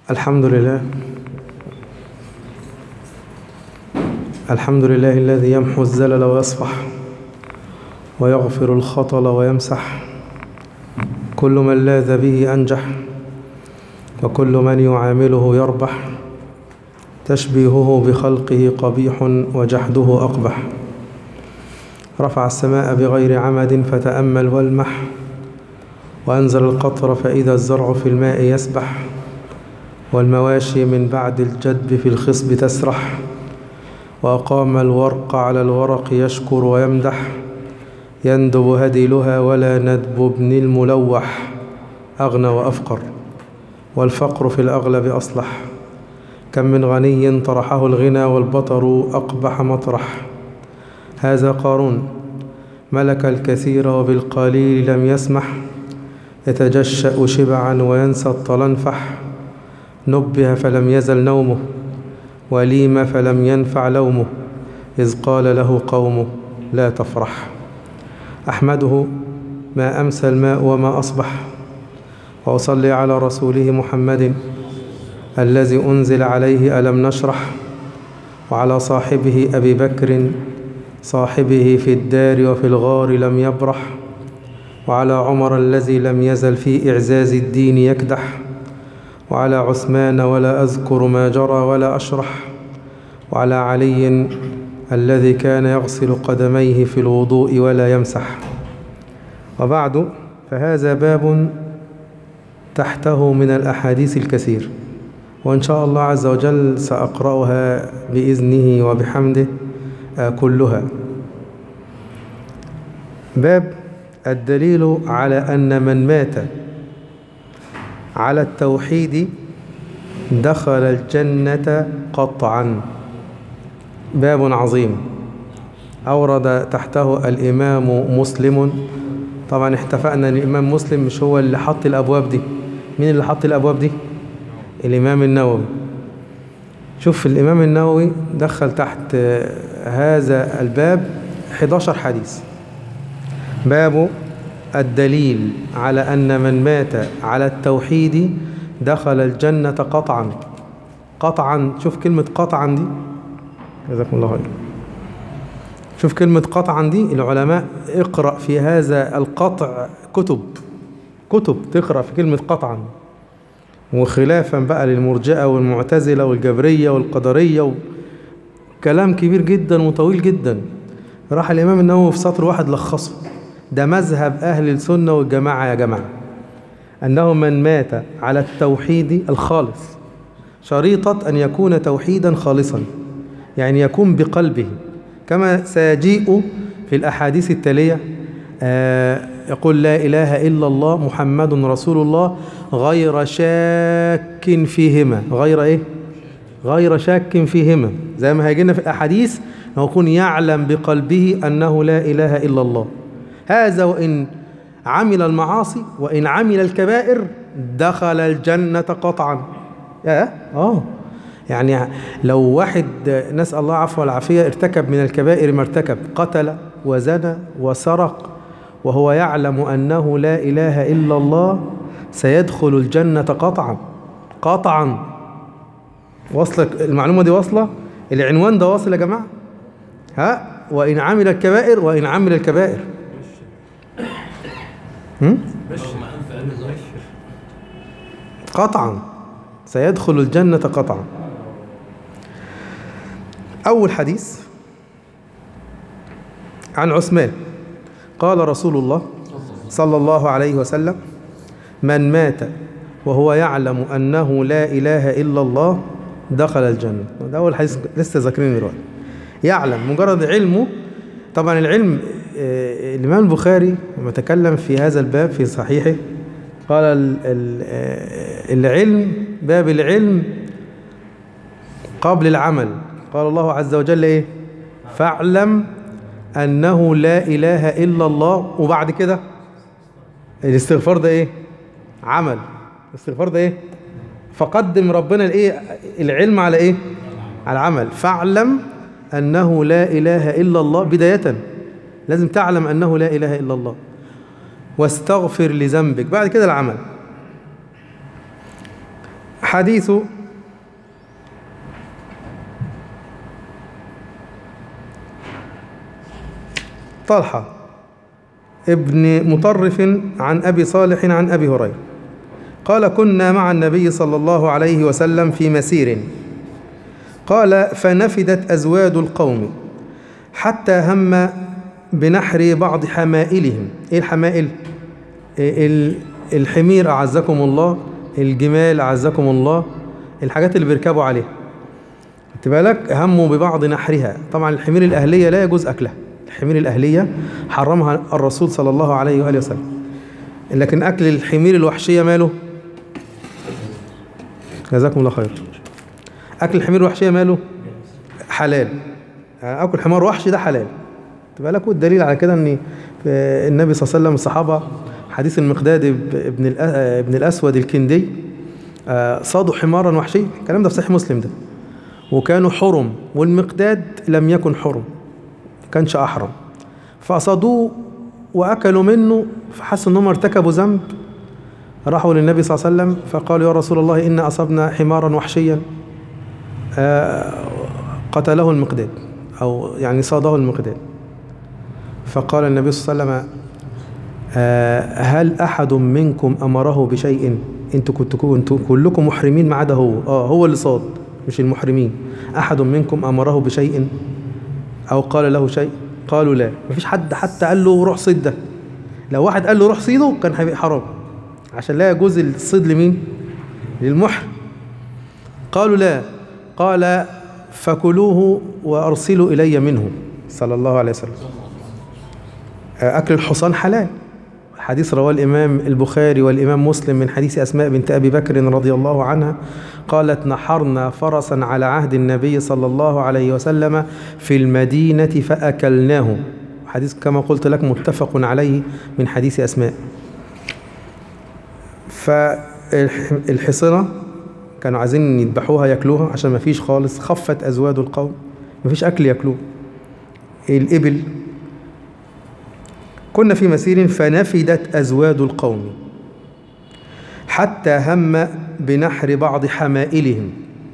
الحمد لله الحمد لله الذي يمحو الزلل ويصفح ويغفر الخطل ويمسح كل من لاذ به أنجح وكل من يعامله يربح تشبيهه بخلقه قبيح وجحده أقبح رفع السماء بغير عمد فتأمل والمح وأنزل القطر فإذا الزرع في الماء يسبح والمواشي من بعد الجدب في الخصب تسرح وأقام الورق على الورق يشكر ويمدح يندب هديلها ولا ندب ابن الملوح أغنى وأفقر والفقر في الأغلب أصلح كم من غني طرحه الغنى والبطر أقبح مطرح هذا قارون ملك الكثير وبالقليل لم يسمح يتجشأ شبعا وينسى الطلنفح نبه فلم يزل نومه وليم فلم ينفع لومه إذ قال له قومه لا تفرح أحمده ما أمسى الماء وما أصبح وأصلي على رسوله محمد الذي أنزل عليه ألم نشرح وعلى صاحبه أبي بكر صاحبه في الدار وفي الغار لم يبرح وعلى عمر الذي لم يزل في إعزاز الدين يكدح وعلى عثمان ولا أذكر ما جرى ولا أشرح وعلى علي الذي كان يغسل قدميه في الوضوء ولا يمسح وبعد فهذا باب تحته من الأحاديث الكثير وإن شاء الله عز وجل سأقرأها بإذنه وبحمده كلها باب الدليل على أن من مات على التوحيد دخل الجنة قطعا باب عظيم أورد تحته الإمام مسلم طبعا اتفقنا أن الإمام مسلم مش هو اللي حط الأبواب دي مين اللي حط الأبواب دي الإمام النووي شوف الإمام النووي دخل تحت هذا الباب 11 حديث باب الدليل على أن من مات على التوحيد دخل الجنة قطعا قطعا شوف كلمة قطعا دي جزاكم الله خير شوف كلمة قطعا دي العلماء اقرأ في هذا القطع كتب كتب تقرأ في كلمة قطعا وخلافا بقى للمرجئة والمعتزلة والجبرية والقدرية كلام كبير جدا وطويل جدا راح الإمام النووي في سطر واحد لخصه ده مذهب أهل السنة والجماعة يا جماعة أنه من مات على التوحيد الخالص شريطة أن يكون توحيدا خالصا يعني يكون بقلبه كما سيجيء في الأحاديث التالية آه يقول لا إله إلا الله محمد رسول الله غير شاك فيهما غير إيه غير شاك فيهما زي ما هيجينا في الأحاديث يكون يعلم بقلبه أنه لا إله إلا الله هذا وإن عمل المعاصي وإن عمل الكبائر دخل الجنة قطعا آه, آه يعني لو واحد نسأل الله عفو والعافية ارتكب من الكبائر ما ارتكب قتل وزنى وسرق وهو يعلم أنه لا إله إلا الله سيدخل الجنة قطعا قطعا وصل المعلومة دي واصلة العنوان ده واصل يا جماعة ها وإن عمل الكبائر وإن عمل الكبائر قطعا سيدخل الجنة قطعا أول حديث عن عثمان قال رسول الله صلى الله عليه وسلم من مات وهو يعلم أنه لا إله إلا الله دخل الجنة ده أول حديث لسه ذاكرينه دلوقتي يعلم مجرد علمه طبعا العلم الإمام البخاري لما تكلم في هذا الباب في صحيحه قال العلم باب العلم قبل العمل قال الله عز وجل إيه فاعلم أنه لا إله إلا الله وبعد كده الاستغفار ده إيه عمل الاستغفار ده إيه فقدم ربنا الإيه العلم على إيه على العمل فاعلم أنه لا إله إلا الله بداية لازم تعلم أنه لا إله إلا الله واستغفر لذنبك بعد كده العمل حديث طلحة ابن مطرف عن أبي صالح عن أبي هريرة قال كنا مع النبي صلى الله عليه وسلم في مسير قال فنفدت أزواد القوم حتى هم بنحر بعض حمائلهم إيه الحمائل؟ إيه ال- الحمير أعزكم الله الجمال أعزكم الله الحاجات اللي بيركبوا عليها خدت بالك هموا ببعض نحرها طبعا الحمير الأهلية لا يجوز أكلها الحمير الأهلية حرمها الرسول صلى الله عليه وآله وسلم لكن أكل الحمير الوحشية ماله جزاكم الله خير أكل الحمير الوحشية ماله حلال أكل حمار وحشي ده حلال تبقى لك والدليل على كده ان النبي صلى الله عليه وسلم الصحابه حديث المقداد ابن الأ- ابن الاسود الكندي آه، صادوا حمارا وحشيا الكلام ده في صحيح مسلم ده وكانوا حرم والمقداد لم يكن حرم ما كانش احرم فاصادوه واكلوا منه فحسوا انهم ارتكبوا ذنب راحوا للنبي صلى الله عليه وسلم فقالوا يا رسول الله إنا أصبنا حمارا وحشيا آه، قتله المقداد أو يعني صاده المقداد فقال النبي صلى الله عليه وسلم آه، هل أحد منكم أمره بشيء انتوا كنتوا انتوا كلكم محرمين ما عدا هو اه هو اللي صاد مش المحرمين أحد منكم أمره بشيء أو قال له شيء قالوا لا مفيش حد حتى قال له روح صيد ده لو واحد قال له روح صيده كان هيبقى حرام عشان لا يجوز الصيد لمين للمحرم قالوا لا قال فكلوه وأرسلوا إلي منه صلى الله عليه وسلم أكل الحصان حلال حديث رواه الإمام البخاري والإمام مسلم من حديث أسماء بنت أبي بكر رضي الله عنها قالت نحرنا فرسا على عهد النبي صلى الله عليه وسلم في المدينة فأكلناه حديث كما قلت لك متفق عليه من حديث أسماء فالحصنة كانوا عايزين يذبحوها ياكلوها عشان ما فيش خالص خفت أزواد القوم ما فيش أكل ياكلوه الإبل كنا في مسير فنفدت أزواد القوم حتى هم بنحر بعض حمائلهم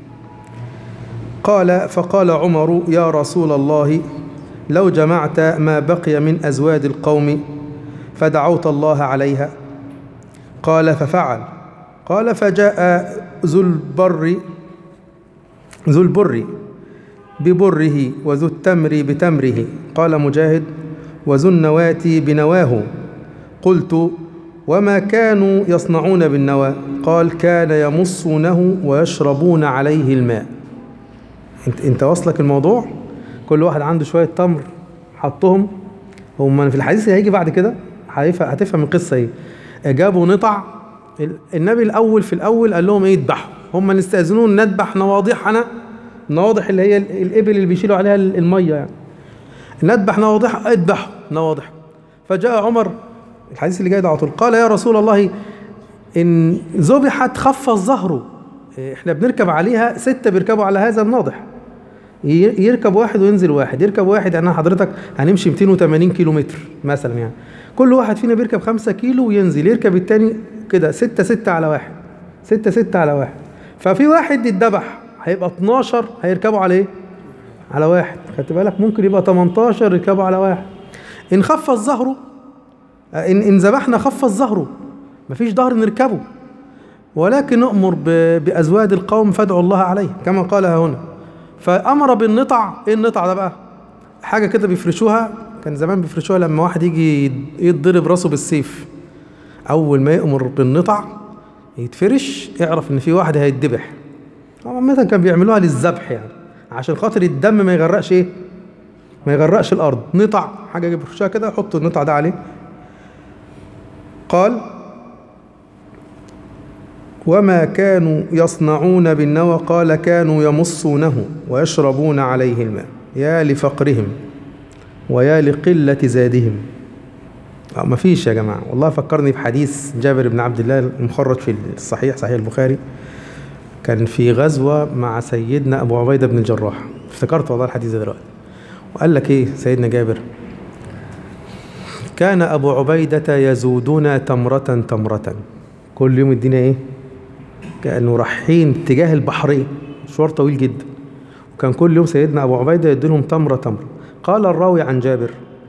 قال فقال عمر يا رسول الله لو جمعت ما بقي من أزواد القوم فدعوت الله عليها قال ففعل قال فجاء ذو البر ذو البر ببره وذو التمر بتمره قال مجاهد وذو النواة بنواه قلت وما كانوا يصنعون بالنوى قال كان يمصونه ويشربون عليه الماء انت, انت وصلك الموضوع كل واحد عنده شوية تمر حطهم هم في الحديث اللي هيجي بعد كده هتفهم القصة ايه جابوا نطع النبي الاول في الاول قال لهم ايه يذبحوا هم نستاذنون نذبح نواضحنا النواضح اللي هي الابل اللي بيشيلوا عليها الميه يعني نذبح نواضح اذبحوا نواضح فجاء عمر الحديث اللي جاي ده على طول قال يا رسول الله ان ذبحت خف الظهر احنا بنركب عليها ستة بيركبوا على هذا الناضح يركب واحد وينزل واحد يركب واحد يعني حضرتك هنمشي 280 كيلو متر مثلا يعني كل واحد فينا بيركب 5 كيلو وينزل يركب التاني كده 6 6 على واحد 6 6 على واحد ففي واحد يتذبح هيبقى 12 هيركبوا على ايه؟ على واحد خدت بالك ممكن يبقى 18 يركبوا على واحد ان خف الظهر ان ان ذبحنا خف الظهر مفيش ظهر نركبه ولكن نؤمر بازواد القوم فادعوا الله عليه كما قال هنا فامر بالنطع ايه النطع ده بقى حاجه كده بيفرشوها كان زمان بيفرشوها لما واحد يجي يتضرب راسه بالسيف اول ما يامر بالنطع يتفرش اعرف ان في واحد هيتذبح عامة كان بيعملوها للذبح يعني عشان خاطر الدم ما يغرقش ايه ما يغرقش الارض نطع حاجه يفرشوها كده يحطوا النطع ده عليه قال وما كانوا يصنعون بالنوى قال كانوا يمصونه ويشربون عليه الماء يا لفقرهم ويا لقلة زادهم ما فيش يا جماعة والله فكرني بحديث جابر بن عبد الله المخرج في الصحيح صحيح البخاري كان في غزوة مع سيدنا أبو عبيدة بن الجراح افتكرت والله الحديث ده دلوقتي وقال لك إيه سيدنا جابر كان أبو عبيدة يزودنا تمرة تمرة كل يوم الدنيا إيه كانوا رايحين اتجاه البحرين مشوار طويل جدا وكان كل يوم سيدنا ابو عبيده يدي لهم تمره تمره قال الراوي عن جابر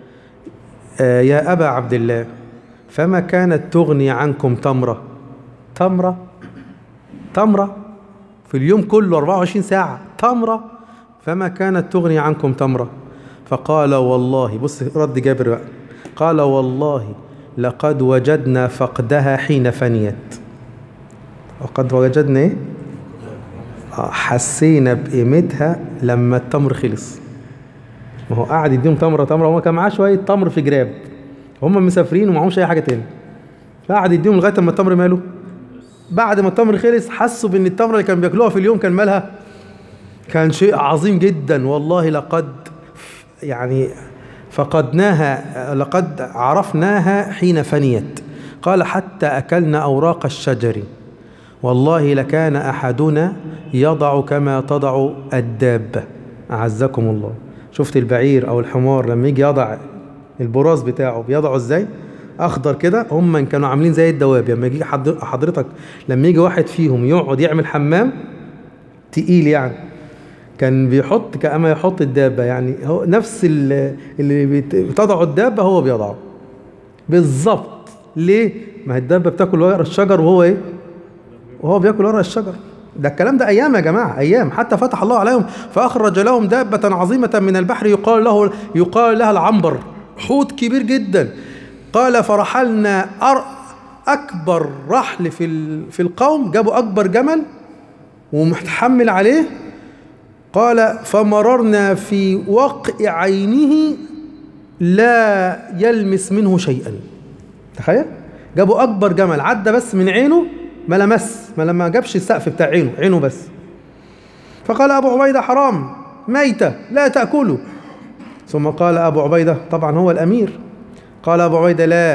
آه يا ابا عبد الله فما كانت تغني عنكم تمره تمره تمره في اليوم كله 24 ساعه تمره فما كانت تغني عنكم تمره فقال والله بص رد جابر بقى قال والله لقد وجدنا فقدها حين فنيت وقد وجدنا ايه آه، حسينا بقيمتها لما التمر خلص ما هو قاعد يديهم تمره تمره وما كان معاه شويه تمر في جراب هم مسافرين ومعهمش اي حاجه تاني فقعد يديهم لغايه اما التمر ماله بعد ما التمر خلص حسوا بان التمره اللي كانوا بياكلوها في اليوم كان مالها كان شيء عظيم جدا والله لقد يعني فقدناها لقد عرفناها حين فنيت قال حتى أكلنا أوراق الشجر والله لكان أحدنا يضع كما تضع الدابة أعزكم الله شفت البعير أو الحمار لما يجي يضع البراز بتاعه بيضعه ازاي اخضر كده هم كانوا عاملين زي الدواب لما يجي حد- حضرتك لما يجي واحد فيهم يقعد يعمل حمام تقيل يعني كان بيحط كأما يحط الدابة يعني هو نفس ال- اللي بت- بتضعه الدابة هو بيضعه بالظبط ليه؟ ما هي الدابة بتاكل ورق الشجر وهو ايه؟ وهو بياكل ورق الشجر ده الكلام ده ايام يا جماعه ايام حتى فتح الله عليهم فاخرج لهم دابه عظيمه من البحر يقال له يقال لها العنبر حوت كبير جدا قال فرحلنا أر اكبر رحل في ال- في القوم جابوا اكبر جمل ومتحمل عليه قال فمررنا في وقع عينه لا يلمس منه شيئا تخيل جابوا اكبر جمل عدى بس من عينه ما لمس ما لما جابش السقف بتاع عينه عينه بس فقال ابو عبيده حرام ميته لا تاكله ثم قال ابو عبيده طبعا هو الامير قال ابو عبيده لا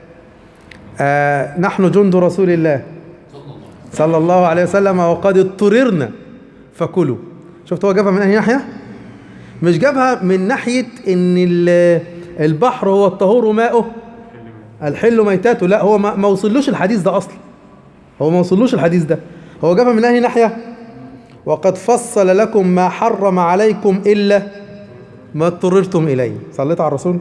آه نحن جند رسول الله صلى الله عليه وسلم وقد اضطررنا فكلوا شفت هو جابها من اي ناحيه مش جابها من ناحيه ان ال- البحر هو الطهور ماؤه الحل ميتاته لا هو ما ما وصلوش الحديث ده اصلا هو ما وصلوش الحديث ده هو جابها من اي ناحيه وقد فصل لكم ما حرم عليكم الا ما اضطررتم اليه صليت على الرسول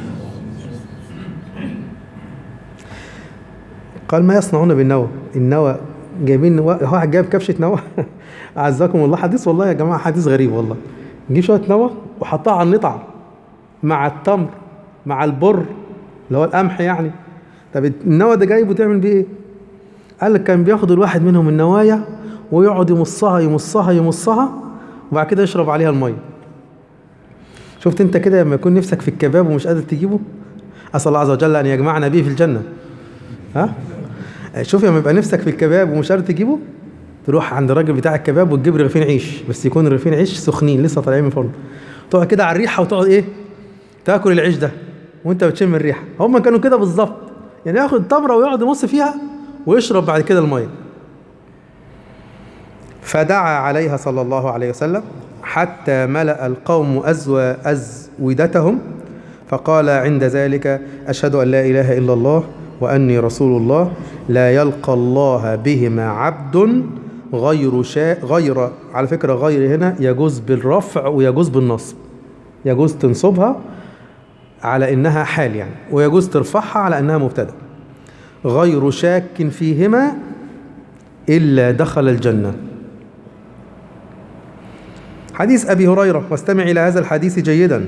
قال ما يصنعون بالنوى النوى جايبين نوى واحد جايب كبشه نوى اعزكم الله حديث والله يا جماعه حديث غريب والله نجيب شويه نوى وحطها على النطع مع التمر مع البر اللي هو القمح يعني طب النوى ده جايبه تعمل بيه ايه؟ قال لك كان بياخد الواحد منهم النوايا ويقعد يمصها يمصها يمصها وبعد كده يشرب عليها الميه شفت انت كده لما يكون نفسك في الكباب ومش قادر تجيبه اسال الله عز وجل ان يجمعنا به في الجنه ها شوف لما يبقى نفسك في الكباب ومش قادر تجيبه تروح عند الراجل بتاع الكباب وتجيب رغيفين عيش بس يكون رغيفين عيش سخنين لسه طالعين من الفرن تقعد كده على الريحه وتقعد ايه تاكل العيش ده وانت بتشم الريحه هم كانوا كده بالظبط يعني ياخد تمره ويقعد يمص فيها ويشرب بعد كده الميه فدعا عليها صلى الله عليه وسلم حتى ملأ القوم أزوى أزودتهم فقال عند ذلك أشهد أن لا إله إلا الله وأني رسول الله لا يلقى الله بهما عبد غير شاء غير على فكرة غير هنا يجوز بالرفع ويجوز بالنصب يجوز تنصبها على إنها حال يعني ويجوز ترفعها على إنها مبتدأ غير شاك فيهما إلا دخل الجنة حديث أبي هريرة واستمع إلى هذا الحديث جيدا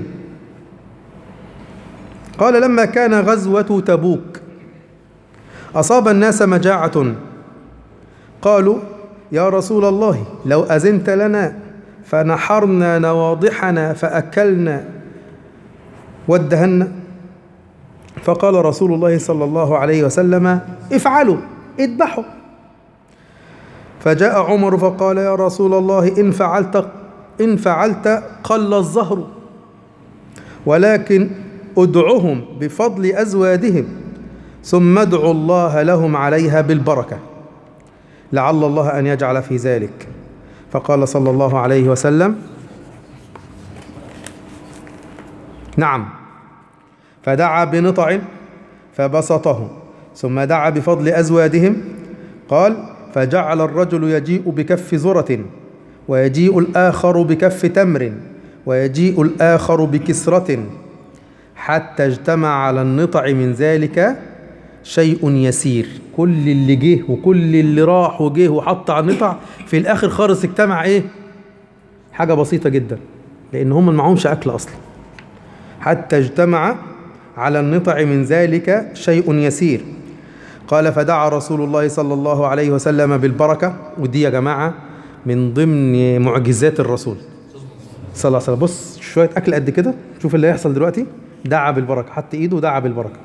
قال لما كان غزوة تبوك أصاب الناس مجاعة قالوا يا رسول الله لو أذنت لنا فنحرنا نواضحنا فأكلنا وادهنا فقال رسول الله صلى الله عليه وسلم افعلوا اذبحوا فجاء عمر فقال يا رسول الله إن فعلت إن فعلت قل الظهر ولكن ادعهم بفضل أزوادهم ثم ادعوا الله لهم عليها بالبركة لعل الله أن يجعل في ذلك فقال صلى الله عليه وسلم نعم فدعا بنطع فبسطه ثم دعا بفضل أزوادهم قال فجعل الرجل يجيء بكف ذرة ويجيء الآخر بكف تمر ويجيء الآخر بكسرة حتى اجتمع على النطع من ذلك شيء يسير كل اللي جه وكل اللي راح وجه وحط على النطع في الآخر خالص اجتمع إيه حاجة بسيطة جدا لأن هم ما معهمش أكل أصلا حتى اجتمع على النطع من ذلك شيء يسير قال فدعا رسول الله صلى الله عليه وسلم بالبركة ودي يا جماعة من ضمن معجزات الرسول صلى الله عليه وسلم بص شوية أكل قد كده شوف اللي هيحصل دلوقتي دعا بالبركة حط إيده ودعا بالبركة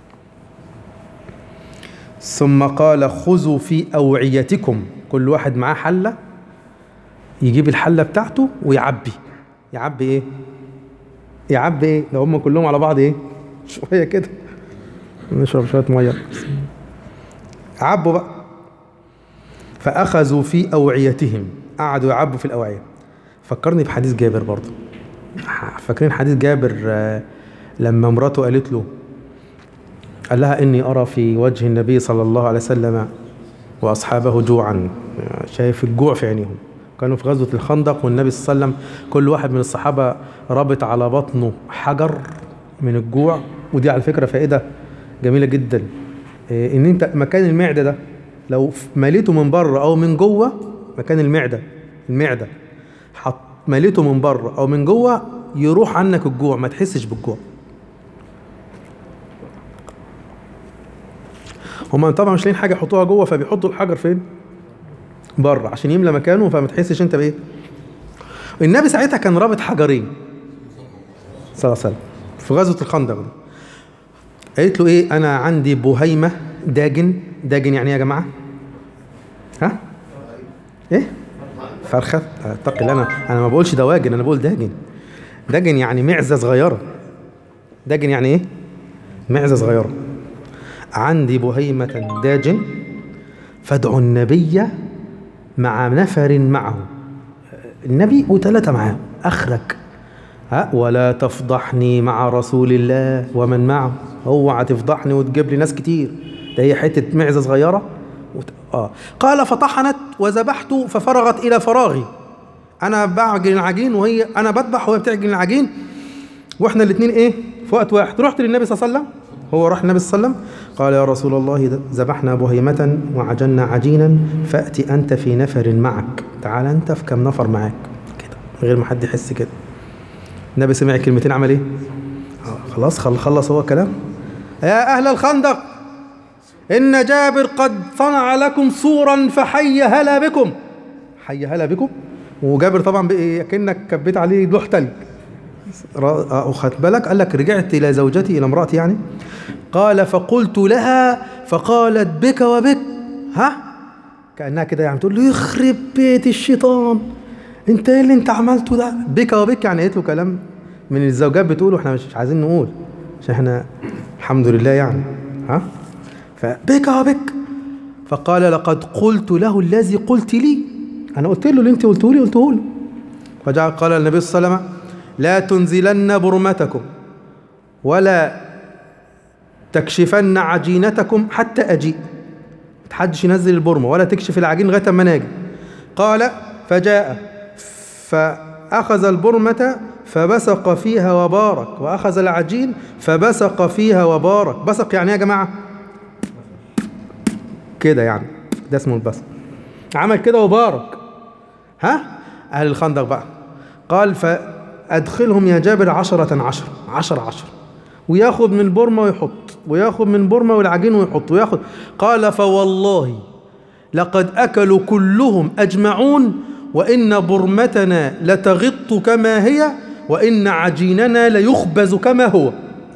ثم قال خذوا في أوعيتكم كل واحد معاه حلة يجيب الحلة بتاعته ويعبي يعبي إيه؟ يعبي إيه؟ لو هم كلهم على بعض إيه؟ شوية كده نشرب شوية مية عبوا بقى فأخذوا في أوعيتهم قعدوا يعبوا في الأوعية فكرني بحديث جابر برضه فاكرين حديث جابر آه، لما مراته قالت له قال لها إني أرى في وجه النبي صلى الله عليه وسلم وأصحابه جوعا شايف الجوع في عينيهم كانوا في غزوة الخندق والنبي صلى الله عليه وسلم كل واحد من الصحابة رابط على بطنه حجر من الجوع ودي على فكرة فائدة جميلة جدا إيه، ان انت مكان المعدة ده لو مليته من بره او من جوه مكان المعدة المعدة حط مليته من بره او من جوه يروح عنك الجوع ما تحسش بالجوع هما طبعا مش لاقيين حاجه يحطوها جوه فبيحطوا الحجر فين بره عشان يملى مكانه فما تحسش انت بايه النبي ساعتها كان رابط حجرين صلى الله عليه وسلم في غزوه الخندق دي قالت له ايه انا عندي بهيمه داجن داجن يعني ايه يا جماعه ها ايه فرخه اتقي الله انا انا ما بقولش دواجن انا بقول داجن داجن يعني معزه صغيره داجن يعني ايه معزه صغيره عندي بهيمه داجن فادعوا النبي مع نفر معه النبي وثلاثه معاه اخرك ها ولا تفضحني مع رسول الله ومن معه اوعى تفضحني وتجيب لي ناس كتير ده هي حته معزه صغيره وت... اه قال فطحنت وذبحت ففرغت الى فراغي انا بعجن العجين وهي انا بذبح وهي بتعجن العجين واحنا الاثنين ايه في وقت واحد رحت للنبي صلى الله عليه وسلم هو راح النبي صلى الله عليه وسلم قال يا رسول الله ذبحنا بهيمة وعجلنا عجينا فأتي أنت في نفر معك تعال أنت في كم نفر معاك كده من غير ما حد يحس كده النبي سمع الكلمتين عمل ايه آه خلاص خل خلص هو كلام يا أهل الخندق إن جابر قد صنع لكم صورا فحي هلا بكم حي هلا بكم وجابر طبعا بقى كأنك كبيت عليه لوح تلج أخذت بالك قال لك رجعت إلى زوجتي إلى امرأتي يعني قال فقلت لها فقالت بك وبك ها كأنها كده يعني تقول له يخرب بيت الشيطان انت ايه اللي انت عملته ده بك وبك يعني قالت له كلام من الزوجات بتقوله احنا مش عايزين نقول عشان احنا الحمد لله يعني ها فبك وبك فقال لقد قلت له الذي قلت لي انا قلت له اللي انت قلته لي قلته له فجاء قال النبي صلى الله عليه وسلم لا تنزلن برمتكم ولا تكشفن عجينتكم حتى أجيء محدش ينزل البرمة ولا تكشف العجين لغاية ما ناجي قال فجاء فأخذ البرمة فبسق فيها وبارك وأخذ العجين فبسق فيها وبارك بسق يعني يا جماعة كده يعني ده اسمه البسق عمل كده وبارك ها أهل الخندق بقى قال فأدخلهم يا جابر عشرة عشر عشر عشر وياخد من بورما ويحط وياخد من بورما والعجين ويحط وياخد قال فوالله لقد أكلوا كلهم أجمعون وإن برمتنا لتغط كما هي وإن عجيننا ليخبز كما هو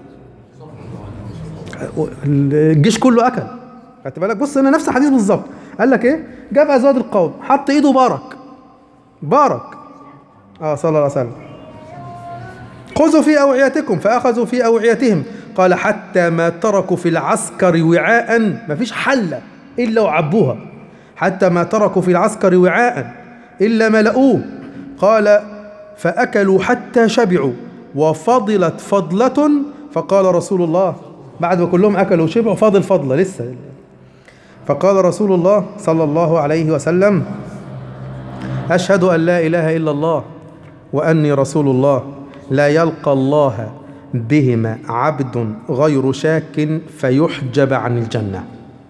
الجيش كله أكل خدت بالك بص هنا نفس الحديث بالظبط قال لك ايه جاب ازواج القوم حط ايده بارك بارك اه صلى الله عليه وسلم خذوا في أوعيتكم فأخذوا في أوعيتهم قال حتى ما تركوا في العسكر وعاء ما فيش حلة إلا وعبوها حتى ما تركوا في العسكر وعاء إلا ملؤوه قال فأكلوا حتى شبعوا وفضلت فضلة فقال رسول الله بعد ما كلهم أكلوا وشبعوا فاضل فضلة لسه فقال رسول الله صلى الله عليه وسلم أشهد أن لا إله إلا الله وأني رسول الله لا يلقى الله بهما عبد غير شاك فيحجب عن الجنة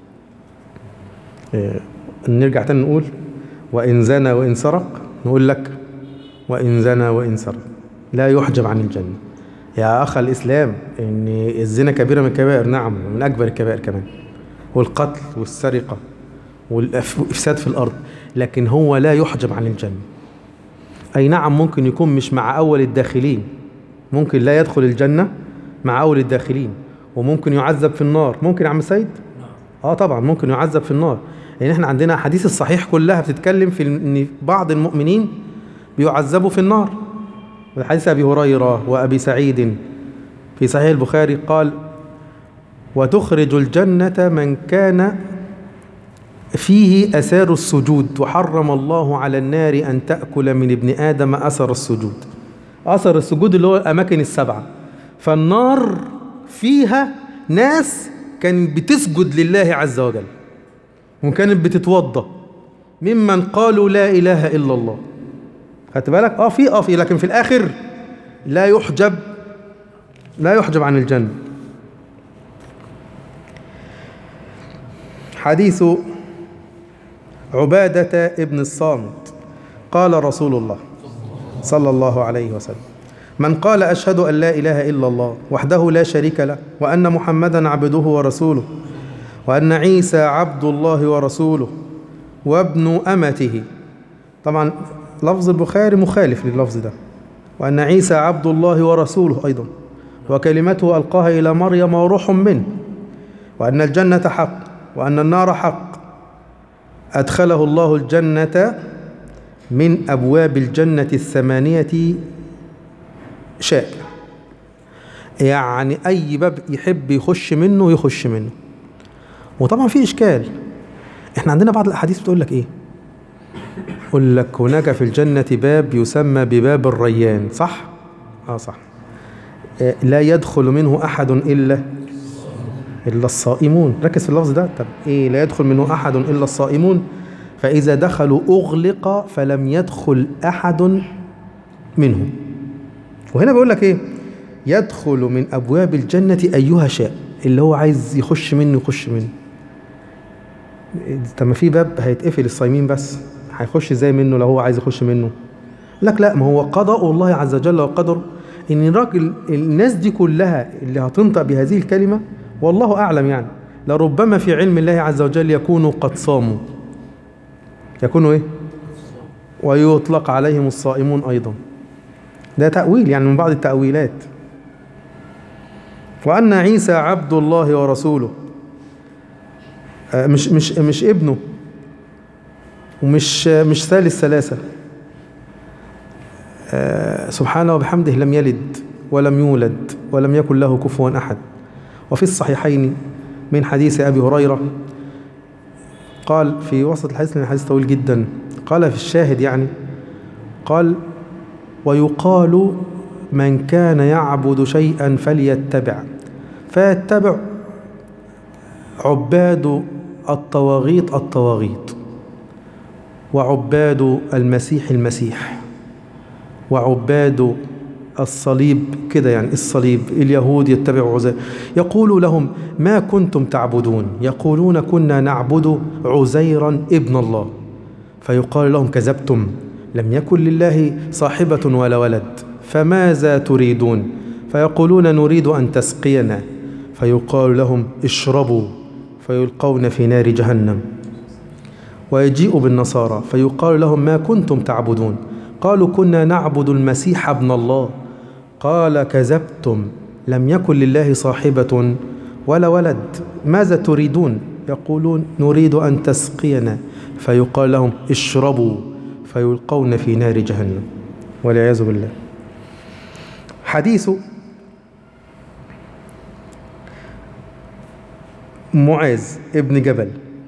إيه، نرجع تاني نقول وإن زنى وإن سرق نقول لك وإن زنى وإن سرق لا يحجب عن الجنة يا أخ الإسلام إن الزنا كبيرة من الكبائر نعم من أكبر الكبائر كمان والقتل والسرقة والإفساد في الأرض لكن هو لا يحجب عن الجنة أي نعم ممكن يكون مش مع أول الداخلين ممكن لا يدخل الجنة مع أول الداخلين وممكن يعذب في النار ممكن يا عم سيد؟ اه طبعا ممكن يعذب في النار لان احنا عندنا احاديث الصحيح كلها بتتكلم في ان بعض المؤمنين بيعذبوا في النار حديث ابي هريره وابي سعيد في صحيح البخاري قال وتخرج الجنه من كان فيه اثار السجود وحرم الله على النار ان تاكل من ابن ادم اثر السجود اثر السجود اللي هو الاماكن السبعه فالنار فيها ناس كانت بتسجد لله عز وجل وكانت بتتوضا ممن قالوا لا اله الا الله خدت بالك اه في اه في لكن في الاخر لا يحجب لا يحجب عن الجنه حديث عباده ابن الصامت قال رسول الله صلى الله عليه وسلم من قال اشهد ان لا اله الا الله وحده لا شريك له وان محمدا عبده ورسوله وأن عيسى عبد الله ورسوله وابن أمته طبعا لفظ البخاري مخالف لللفظ ده وأن عيسى عبد الله ورسوله أيضا وكلمته ألقاها إلى مريم وروح منه وأن الجنة حق وأن النار حق أدخله الله الجنة من أبواب الجنة الثمانية شاء يعني أي باب يحب يخش منه يخش منه وطبعا في اشكال احنا عندنا بعض الاحاديث بتقول لك ايه يقول لك هناك في الجنة باب يسمى بباب الريان صح اه صح آه لا يدخل منه احد الا الا الصائمون ركز في اللفظ ده طب ايه لا يدخل منه احد الا الصائمون فاذا دخلوا اغلق فلم يدخل احد منهم وهنا بيقول لك ايه يدخل من ابواب الجنة ايها شاء اللي هو عايز يخش منه يخش منه طب ما في باب هيتقفل الصايمين بس هيخش ازاي منه لو هو عايز يخش منه لك لا ما هو قضاء الله عز وجل وقدره ان الراجل الناس دي كلها اللي هتنطق بهذه الكلمه والله اعلم يعني لربما في علم الله عز وجل يكونوا قد صاموا يكونوا ايه ويطلق عليهم الصائمون ايضا ده تاويل يعني من بعض التاويلات وان عيسى عبد الله ورسوله مش مش مش ابنه ومش مش ثالث ثلاثة سبحانه وبحمده لم يلد ولم يولد ولم يكن له كفوا أحد وفي الصحيحين من حديث أبي هريرة قال في وسط الحديث لأن الحديث طويل جدا قال في الشاهد يعني قال ويقال من كان يعبد شيئا فليتبع فيتبع عباد الطواغيت الطواغيت وعباد المسيح المسيح وعباد الصليب كده يعني الصليب اليهود يتبعوا عزير يقول لهم ما كنتم تعبدون يقولون كنا نعبد عزيرا ابن الله فيقال لهم كذبتم لم يكن لله صاحبة ولا ولد فماذا تريدون فيقولون نريد أن تسقينا فيقال لهم اشربوا فيلقون في نار جهنم ويجيء بالنصارى فيقال لهم ما كنتم تعبدون قالوا كنا نعبد المسيح ابن الله قال كذبتم لم يكن لله صاحبة ولا ولد ماذا تريدون يقولون نريد أن تسقينا فيقال لهم اشربوا فيلقون في نار جهنم والعياذ بالله حديث معاذ ابن جبل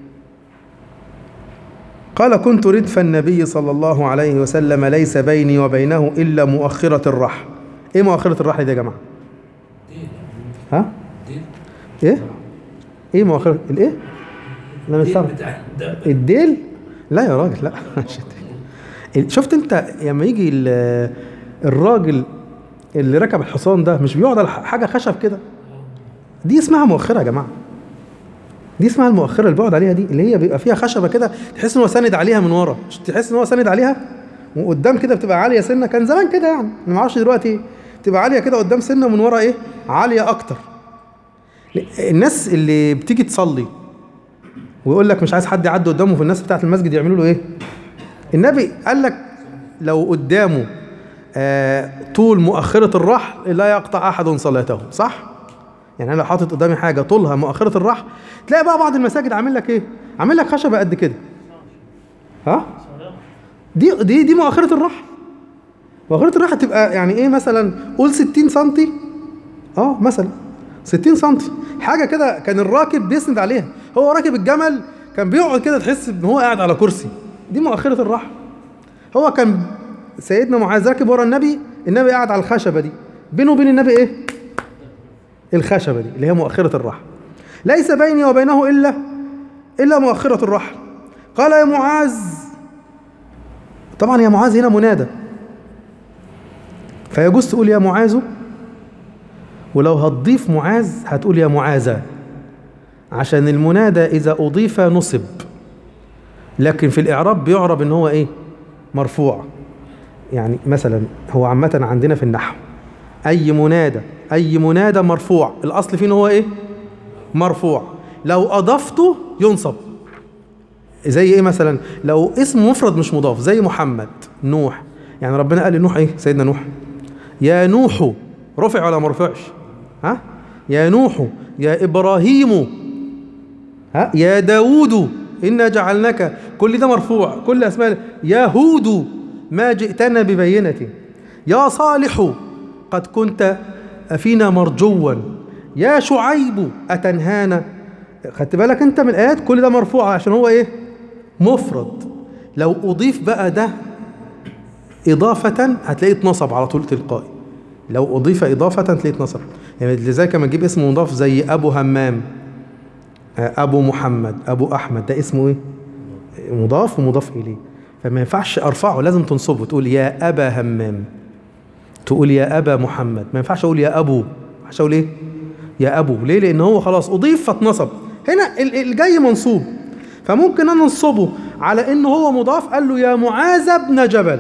قال كنت ردف النبي صلى الله عليه وسلم ليس بيني وبينه إلا مؤخرة الرحل إيه مؤخرة الرحل دي يا جماعة ها إيه إيه مؤخرة الإيه لا مش صعب بتاع الدبة الديل لا يا راجل لا مش الديل. شفت انت لما يجي ال- الراجل اللي ركب الحصان ده مش بيقعد على حاجه خشب كده دي اسمها مؤخره يا جماعه دي اسمها المؤخره اللي بيقعد عليها دي اللي هي بيبقى فيها خشبه كده تحس ان هو ساند عليها من ورا مش تحس ان هو ساند عليها وقدام كده بتبقى عاليه سنه كان زمان كده يعني انا ما اعرفش دلوقتي ايه تبقى عاليه كده قدام سنه من ورا ايه عاليه اكتر الناس اللي بتيجي تصلي ويقول لك مش عايز حد يعدي قدامه في الناس بتاعت المسجد يعملوا له ايه النبي قال لك لو قدامه آه طول مؤخرة الرحل لا يقطع أحد صلاته صح؟ يعني أنا لو حاطط قدامي حاجة طولها مؤخرة الرحل تلاقي بقى بعض المساجد عامل لك إيه؟ عامل لك خشبة قد كده ها؟ دي دي دي مؤخرة الرحل مؤخرة الرحل تبقى يعني إيه مثلا قول 60 سنتي اه مثلا 60 سنتي حاجة كده كان الراكب بيسند عليها هو راكب الجمل كان بيقعد كده تحس ان هو قاعد على كرسي دي مؤخرة الرحل هو كان سيدنا معاذ راكب ورا النبي النبي قاعد على الخشبة دي بينه وبين النبي ايه الخشبة دي اللي هي مؤخرة الرحل ليس بيني وبينه إلا إلا مؤخرة الرحل قال يا معاذ طبعا يا معاذ هنا منادى فيجوز تقول يا معاذ ولو هتضيف معاذ هتقول يا معاذة عشان المنادى إذا أضيف نصب لكن في الإعراب بيعرب إن هو إيه مرفوع يعني مثلا هو عامة عندنا في النحو أي منادى أي منادى مرفوع الأصل فيه إن هو إيه مرفوع لو أضفته ينصب زي إيه مثلا لو اسم مفرد مش مضاف زي محمد نوح يعني ربنا قال لنوح إيه سيدنا نوح يا نوح رفع ولا ما رفعش ها يا نوح يا إبراهيم ها يا داود إنا جعلناك كل ده مرفوع كل أسماء يا هود ما جئتنا ببينة يا صالح قد كنت فينا مرجوا يا شعيب أتنهانا خدت بالك أنت من الآيات كل ده مرفوع عشان هو إيه مفرد لو أضيف بقى ده إضافة هتلاقيه اتنصب على طول تلقائي لو أضيف إضافة تلاقيه اتنصب يعني لذلك لما تجيب اسم مضاف زي أبو همام أبو محمد أبو أحمد ده اسمه إيه؟ مضاف ومضاف إليه فما ينفعش أرفعه لازم تنصبه تقول يا أبا همام تقول يا أبا محمد ما ينفعش أقول يا أبو ما ينفعش أقول إيه؟ يا أبو ليه؟ لأن هو خلاص أضيف فاتنصب هنا ال- الجاي منصوب فممكن أنا أنصبه على إنه هو مضاف قال له يا معاذ بن جبل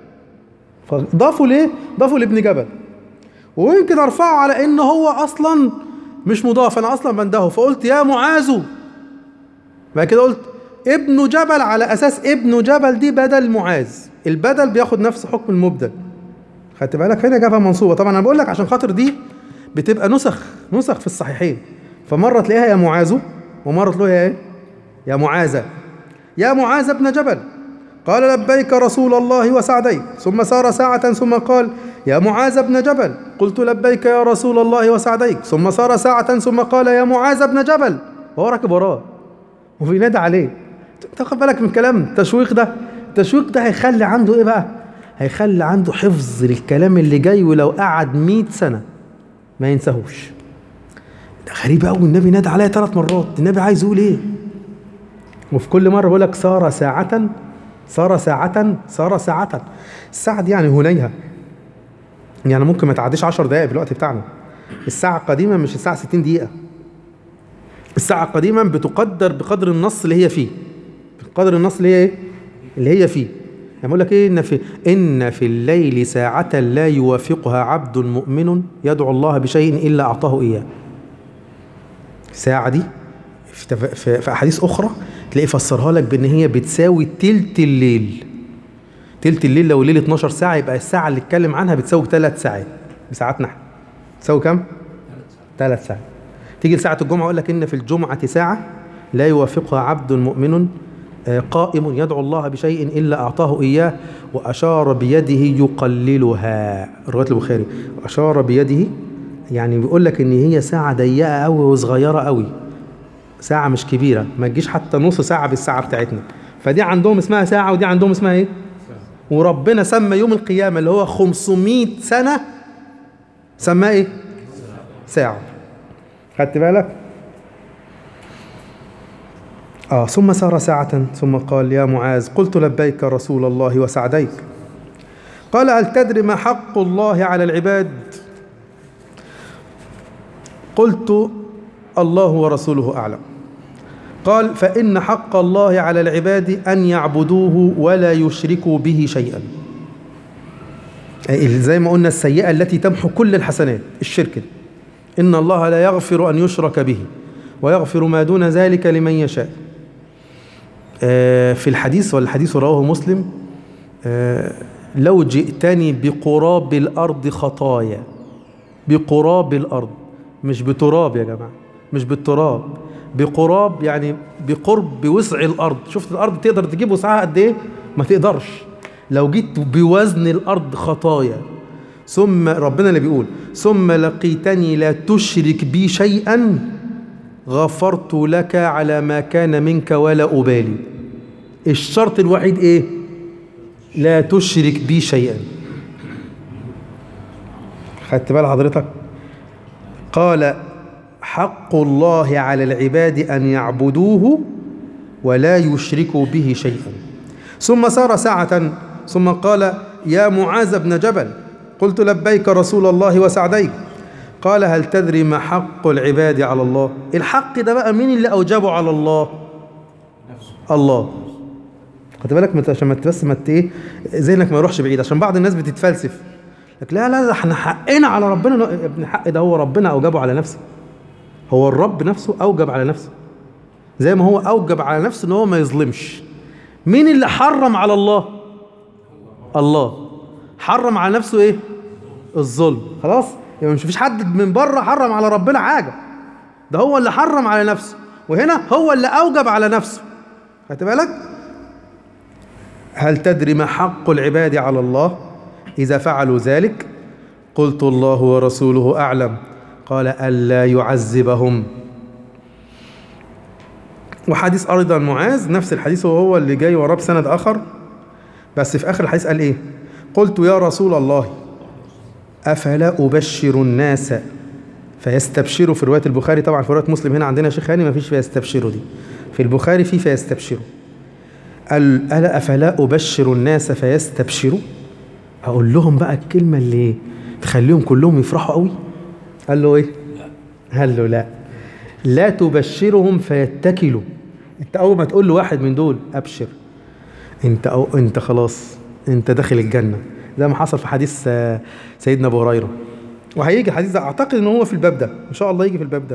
فضافوا ليه؟ ضافوا لابن جبل ويمكن ارفعه على ان هو اصلا مش مضاف انا اصلا بندهه فقلت يا معاذ بعد كده قلت ابن جبل على اساس ابن جبل دي بدل معاذ البدل بياخد نفس حكم المبدل خدت بالك هنا جابها منصوبه طبعا انا بقول لك عشان خاطر دي بتبقى نسخ نسخ في الصحيحين فمره تلاقيها يا معاذ ومره تلاقيها ايه يا معاذ يا معاذ بن جبل قال لبيك رسول الله وسعديك ثم سار ساعة ثم قال يا معاذ بن جبل قلت لبيك يا رسول الله وسعديك ثم سار ساعة ثم قال يا معاذ بن جبل وهو راكب وراه وبينادى عليه تاخد بالك من الكلام التشويق ده التشويق ده هيخلي عنده ايه بقى هيخلي عنده حفظ للكلام اللي جاي ولو قعد 100 سنة ما ينساهوش ده غريب قوي النبي نادى عليا ثلاث مرات النبي عايز يقول ايه وفي كل مرة بيقول لك سار ساعة سار ساعة سار ساعة الساعة دي يعني هنيهة يعني ممكن ما تعديش 10 دقائق في الوقت بتاعنا الساعة قديما مش الساعة 60 دقيقة الساعة قديما بتقدر بقدر النص اللي هي فيه بقدر النص اللي هي ايه اللي هي فيه يعني بقول لك ايه ان في ان في الليل ساعة لا يوافقها عبد مؤمن يدعو الله بشيء الا اعطاه اياه الساعة دي في, تف... في... في احاديث اخرى تلاقيه فسرها لك بان هي بتساوي تلت الليل تلت الليل لو الليل 12 ساعة يبقى الساعة اللي اتكلم عنها بتساوي ثلاث ساعات بساعاتنا احنا تساوي كام؟ ثلاث ساعات تيجي لساعة الجمعة يقول لك إن في الجمعة ساعة لا يوافقها عبد مؤمن آه، قائم يدعو الله بشيء إلا أعطاه إياه وأشار بيده يقللها رواية البخاري أشار بيده يعني بيقول لك إن هي ساعة ضيقة أوي وصغيرة أوي ساعة مش كبيرة ما تجيش حتى نص ساعة بالساعة بتاعتنا فدي عندهم اسمها ساعة ودي عندهم اسمها إيه؟ وربنا سمى يوم القيامة اللي هو 500 سنة سماه إيه؟ ساعة خدت بالك آه ثم سار ساعة ثم قال يا معاذ قلت لبيك رسول الله وسعديك قال هل تدري ما حق الله على العباد قلت الله ورسوله أعلم قال فإن حق الله على العباد أن يعبدوه ولا يشركوا به شيئا أي زي ما قلنا السيئة التي تمحو كل الحسنات الشرك ده. إن الله لا يغفر أن يشرك به ويغفر ما دون ذلك لمن يشاء آه، في الحديث والحديث رواه مسلم آه، لو جئتني بقراب الأرض خطايا بقراب الأرض مش بتراب يا جماعة مش بالتراب بقراب يعني بقرب بوسع الأرض شفت الأرض تقدر تجيب وسعها قد إيه ما تقدرش لو جيت بوزن الأرض خطايا ثم ربنا اللي بيقول ثم لقيتني لا تشرك بي شيئا غفرت لك على ما كان منك ولا أبالي الشرط الوحيد إيه لا تشرك بي شيئا خدت بال حضرتك قال حق الله على العباد أن يعبدوه ولا يشركوا به شيئا ثم سار ساعة ثم قال يا معاذ بن جبل قلت لبيك رسول الله وسعديك قال هل تدري ما حق العباد على الله الحق ده بقى مين اللي أوجبه على الله الله خد بالك مت- عشان ما ت- بس ما ت- ايه ذهنك ما يروحش بعيد عشان بعض الناس بتتفلسف لك لا لا ده احنا حقنا على ربنا لا، يا ابن الحق ده هو ربنا اوجبه على نفسه هو الرب نفسه اوجب على نفسه زي ما هو اوجب على نفسه ان هو ما يظلمش مين اللي حرم على الله الله حرم على نفسه ايه الظلم خلاص يعني مش فيش حد من بره حرم على ربنا حاجه ده هو اللي حرم على نفسه وهنا هو اللي اوجب على نفسه خدت بالك هل تدري ما حق العباد على الله إذا فعلوا ذلك قلت الله ورسوله أعلم قال ألا يعذبهم وحديث أيضا معاذ نفس الحديث وهو اللي جاي وراه بسند آخر بس في آخر الحديث قال إيه قلت يا رسول الله أفلا أبشر الناس فيستبشروا في رواية البخاري طبعا في رواية مسلم هنا عندنا يا شيخ هاني ما فيش فيستبشروا دي في البخاري في فيستبشروا قال ألا أفلا أبشر الناس فيستبشروا أقول لهم بقى الكلمة اللي تخليهم كلهم يفرحوا قوي قال له إيه قال له لا لا تبشرهم فيتكلوا انت اول ما تقول له واحد من دول ابشر انت أو انت خلاص انت داخل الجنه زي ما حصل في حديث آه، سيدنا ابو هريره وهيجي الحديث ده اعتقد ان هو في الباب ده ان شاء الله يجي في الباب ده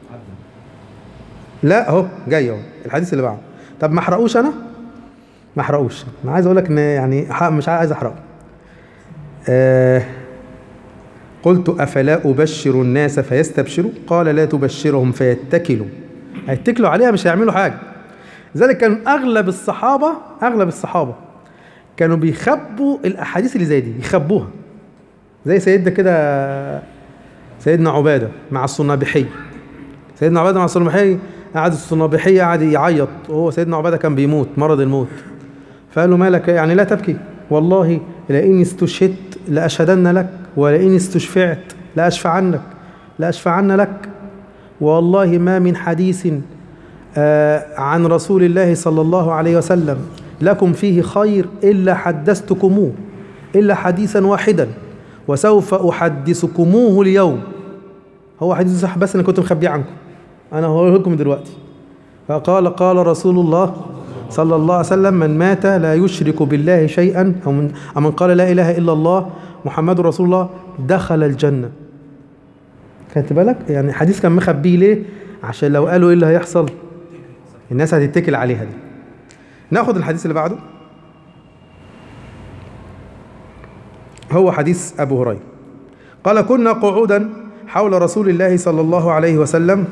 لا اهو جاي اهو الحديث اللي بعده طب ما احرقوش انا ما احرقوش انا عايز اقول لك ان يعني ح- مش عايز احرقه آه قلت افلا ابشر الناس فيستبشروا قال لا تبشرهم فيتكلوا هيتكلوا عليها مش هيعملوا حاجه لذلك كان اغلب الصحابه اغلب الصحابه كانوا بيخبوا الاحاديث اللي زي دي يخبوها زي سيدنا كده سيدنا عباده مع الصنابحي سيدنا عباده مع الصنابحي قعد الصنابحي قعد يعيط وهو سيدنا عباده كان بيموت مرض الموت فقال له مالك يعني لا تبكي والله لئن استشهدت لأشهدن لك ولئن استشفعت لأشفعنك لأشفعن لك والله ما من حديث آه، عن رسول الله صلى الله عليه وسلم لكم فيه خير إلا حدثتكموه إلا حديثا واحدا وسوف أحدثكموه اليوم هو حديث صح بس أنا كنت مخبيه عنكم أنا هقول لكم دلوقتي فقال قال رسول الله صلى الله عليه وسلم من مات لا يشرك بالله شيئا أو من, أو من قال لا إله إلا الله محمد رسول الله دخل الجنة خدت بالك يعني حديث كان مخبيه ليه عشان لو قالوا ايه اللي هيحصل الناس هتتكل عليها دي ناخد الحديث اللي بعده هو حديث أبو هريرة قال كنا قعودا حول رسول الله صلى الله عليه وسلم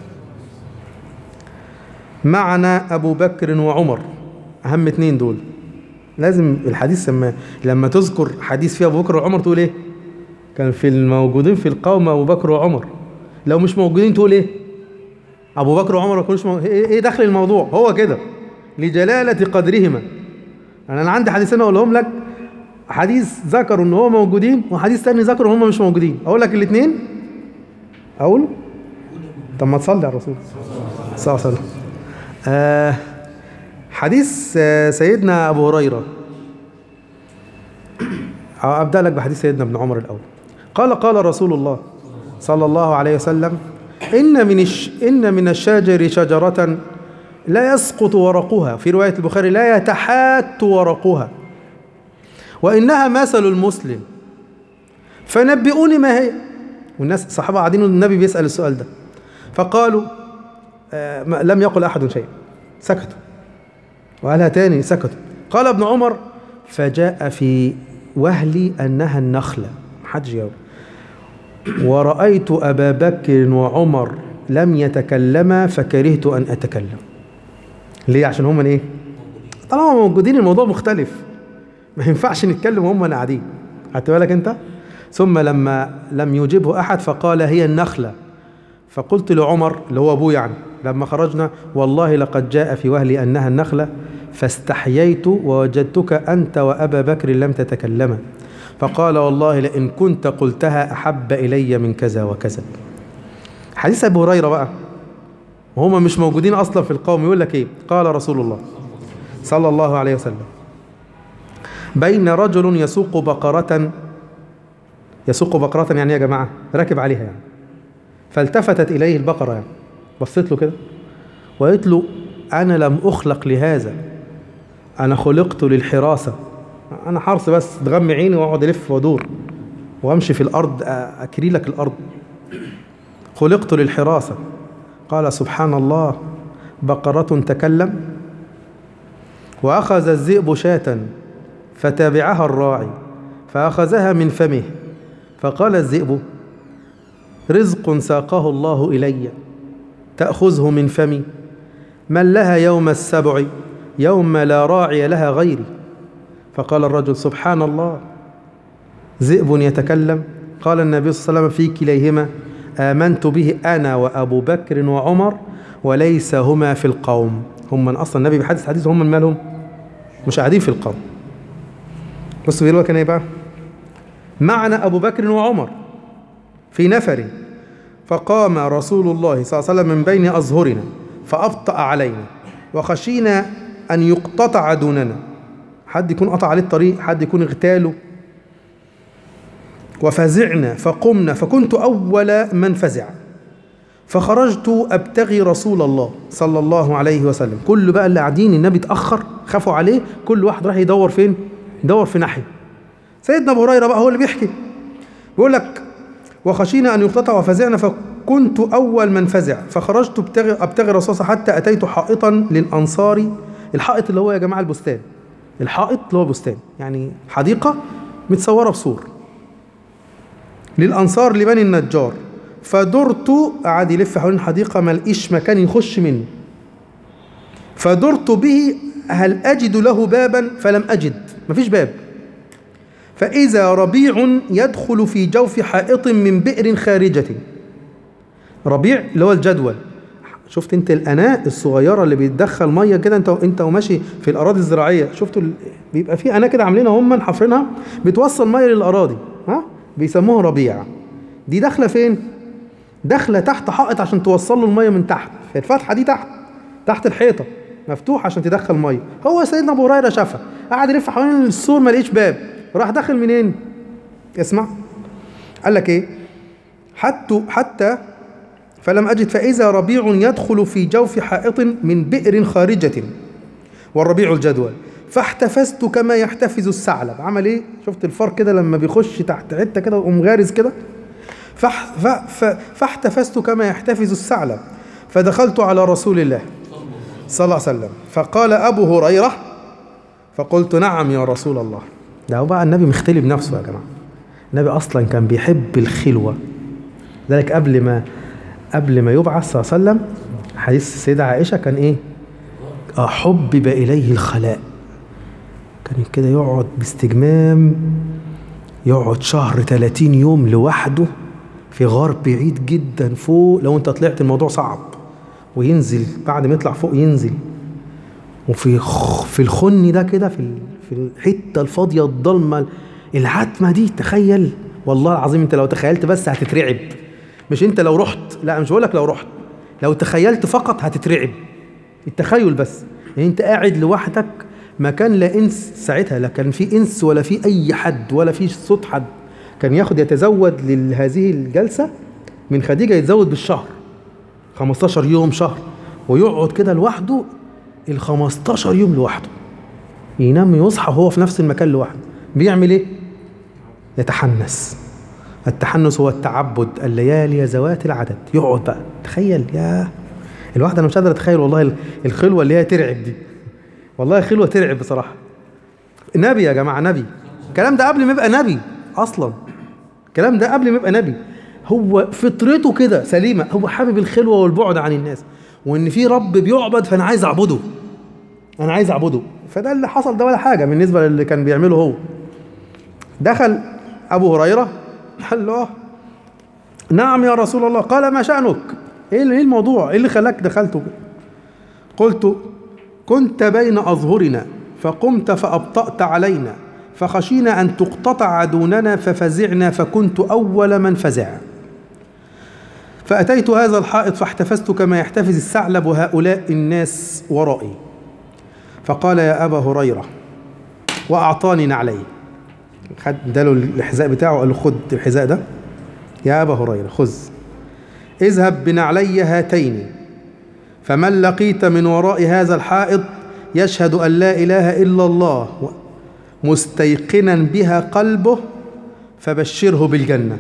معنا أبو بكر وعمر أهم اتنين دول لازم الحديث لما لما تذكر حديث فيه أبو بكر وعمر تقول إيه؟ كان في الموجودين في القوم أبو بكر وعمر لو مش موجودين تقول إيه؟ أبو بكر وعمر ما يكونوش مو... إيه إيه دخل الموضوع؟ هو كده لجلالة قدرهما أنا أنا عندي حديثين أقولهم لك حديث ذكروا إن هو موجودين وحديث تاني ذكروا إن هم مش موجودين أقول لك الاتنين؟ أقول؟ طب ما تصلي على الرسول صلى الله عليه وسلم آه حديث آه سيدنا أبو هريرة آه، أبدأ لك بحديث سيدنا ابن عمر الأول قال قال رسول الله صلى الله عليه وسلم إن من الش... إن من الشجر شجرة لا يسقط ورقها في رواية البخاري لا يتحات ورقها وإنها مثل المسلم فنبئوني ما هي والناس الصحابة قاعدين والنبي بيسأل السؤال ده فقالوا آه ما- لم يقل أحد شيئا سكتوا وقالها تاني سكتوا قال ابن عمر فجاء في وهلي أنها النخلة محدش جاوب ورأيت أبا بكر وعمر لم يتكلما فكرهت أن أتكلم ليه عشان هم ايه طالما موجودين الموضوع مختلف ما ينفعش نتكلم وهم قاعدين خدت بالك انت ثم لما لم يجبه احد فقال هي النخله فقلت لعمر اللي هو ابوه يعني لما خرجنا والله لقد جاء في وهلي انها النخله فاستحييت ووجدتك انت وابا بكر لم تتكلما فقال والله لئن كنت قلتها احب الي من كذا وكذا حديث ابو هريره بقى وهم مش موجودين اصلا في القوم يقول لك ايه قال رسول الله صلى الله عليه وسلم بين رجل يسوق بقرة يسوق بقرة يعني إيه يا جماعة راكب عليها يعني فالتفتت إليه البقرة يعني بصيت له كده وقالت له أنا لم أخلق لهذا أنا خلقت للحراسة أنا حرس بس تغمي عيني وأقعد ألف وأدور وأمشي في الأرض أ- أكري لك الأرض خلقت للحراسة قال سبحان الله بقرة تكلم وأخذ الذئب شاة فتابعها الراعي فأخذها من فمه فقال الذئب رزق ساقه الله إلي تأخذه من فمي من لها يوم السبع يوم لا راعي لها غيري فقال الرجل سبحان الله ذئب يتكلم قال النبي صلى الله عليه وسلم في كليهما آمنت به أنا وأبو بكر وعمر وليس هما في القوم هم من أصلا النبي بحدث حديث هم من مالهم مش قاعدين في القوم بص بيقول كان ايه بقى معنا أبو بكر وعمر في نفر فقام رسول الله صلى الله عليه وسلم من بين أظهرنا فأبطأ علينا وخشينا أن يقتطع دوننا حد يكون قطع عليه الطريق حد يكون اغتاله وفزعنا فقمنا فكنت أول من فزع فخرجت أبتغي رسول الله صلى الله عليه وسلم كل بقى اللي قاعدين النبي اتأخر خافوا عليه كل واحد راح يدور فين يدور في ناحية سيدنا أبو هريرة بقى هو اللي بيحكي بيقول لك وخشينا أن يقتطع وفزعنا فكنت أول من فزع فخرجت أبتغي, أبتغي رسول الله حتى أتيت حائطا للأنصار الحائط اللي هو يا جماعة البستان الحائط اللي هو بستان يعني حديقة متصورة بسور للأنصار لبني النجار فدرت قعد يلف حوالين الحديقة ما لقيش مكان يخش منه فدرت به هل أجد له بابا فلم أجد مفيش باب فإذا ربيع يدخل في جوف حائط من بئر خارجة ربيع اللي هو الجدول شفت انت الاناء الصغيره اللي بيتدخل ميه كده انت انت وماشي في الاراضي الزراعيه شفتوا ال... بيبقى في اناء كده عاملينها هم حافرينها بتوصل ميه للاراضي ها بيسموها ربيع دي داخله فين داخله تحت حائط عشان توصل له الميه من تحت الفتحه دي تحت تحت الحيطه مفتوح عشان تدخل ميه هو سيدنا ابو هريره شافها قعد يلف حوالين السور ما لقيش باب راح داخل منين اسمع قال لك ايه حتى حتى فلم أجد فإذا ربيع يدخل في جوف حائط من بئر خارجة والربيع الجدول فاحتفزت كما يحتفز الثعلب عمل ايه شفت الفار كده لما بيخش تحت حته كده ويقوم غارز كده فح ف ف فاحتفزت كما يحتفز الثعلب فدخلت على رسول الله صلى الله عليه وسلم فقال ابو هريره فقلت نعم يا رسول الله ده هو بقى النبي مختلي بنفسه يا جماعه النبي اصلا كان بيحب الخلوه ذلك قبل ما قبل ما يبعث صلى الله عليه وسلم حديث السيدة عائشة كان ايه آه حبب إليه الخلاء كان كده يقعد باستجمام يقعد شهر 30 يوم لوحده في غار بعيد جدا فوق لو انت طلعت الموضوع صعب وينزل بعد ما يطلع فوق ينزل وفي خ- في الخن ده كده في ال- في الحته الفاضيه الضلمه العتمه دي تخيل والله العظيم انت لو تخيلت بس هتترعب مش انت لو رحت لا مش بقول لك لو رحت لو تخيلت فقط هتترعب التخيل بس يعني انت قاعد لوحدك مكان لا انس ساعتها لا كان في انس ولا في اي حد ولا في صوت حد كان ياخد يتزود لهذه الجلسه من خديجه يتزود بالشهر 15 يوم شهر ويقعد كده لوحده ال 15 يوم لوحده ينام يصحى وهو في نفس المكان لوحده بيعمل ايه يتحنس التحنس هو التعبد الليالي ذوات العدد يقعد بقى تخيل يا الواحد انا مش قادر اتخيل والله الخلوه اللي هي ترعب دي والله خلوه ترعب بصراحه نبي يا جماعه نبي الكلام ده قبل ما يبقى نبي اصلا الكلام ده قبل ما يبقى نبي هو فطرته كده سليمه هو حابب الخلوه والبعد عن الناس وان في رب بيعبد فانا عايز اعبده انا عايز اعبده فده اللي حصل ده ولا حاجه بالنسبه للي كان بيعمله هو دخل ابو هريره قال له نعم يا رسول الله قال ما شأنك ايه ايه الموضوع ايه اللي خلاك دخلت قلت كنت بين أظهرنا فقمت فأبطأت علينا فخشينا أن تقتطع دوننا ففزعنا فكنت أول من فزع فأتيت هذا الحائط فاحتفزت كما يحتفز الثعلب هؤلاء الناس ورائي فقال يا أبا هريرة وأعطاني نعليه خد اداله الحذاء بتاعه قال له خد الحذاء ده يا ابا هريره خذ اذهب بنعلي هاتين فمن لقيت من وراء هذا الحائط يشهد ان لا اله الا الله مستيقنا بها قلبه فبشره بالجنه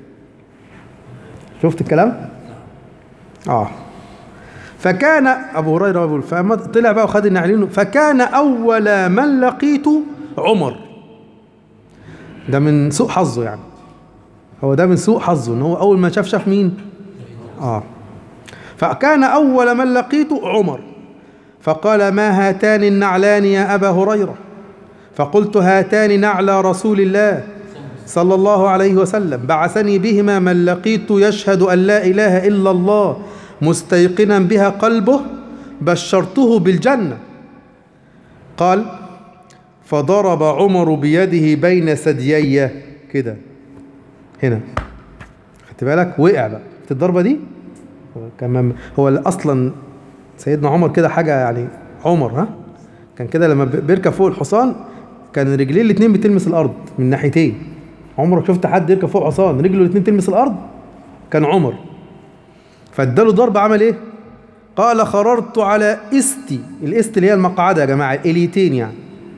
شفت الكلام اه فكان ابو هريره بيقول فما طلع بقى وخد النعلين فكان اول من لقيته عمر ده من سوء حظه يعني هو ده من سوء حظه ان هو اول ما شاف شاف مين اه فكان اول من لقيته عمر فقال ما هاتان النعلان يا ابا هريره فقلت هاتان نعلى رسول الله صلى الله عليه وسلم بعثني بهما من لقيت يشهد ان لا اله الا الله مستيقنا بها قلبه بشرته بالجنه قال فضرب عمر بيده بين ثديي كده هنا خدت بالك وقع بقى في الضربه دي كمان هو اصلا سيدنا عمر كده حاجه يعني عمر ها كان كده لما بيركب فوق الحصان كان رجليه الاثنين بتلمس الارض من ناحيتين عمرك شفت حد يركب فوق حصان رجله الاثنين تلمس الارض كان عمر فاداله ضربه عمل ايه قال خررت على استي الاست اللي هي المقعده يا جماعه اليتين يعني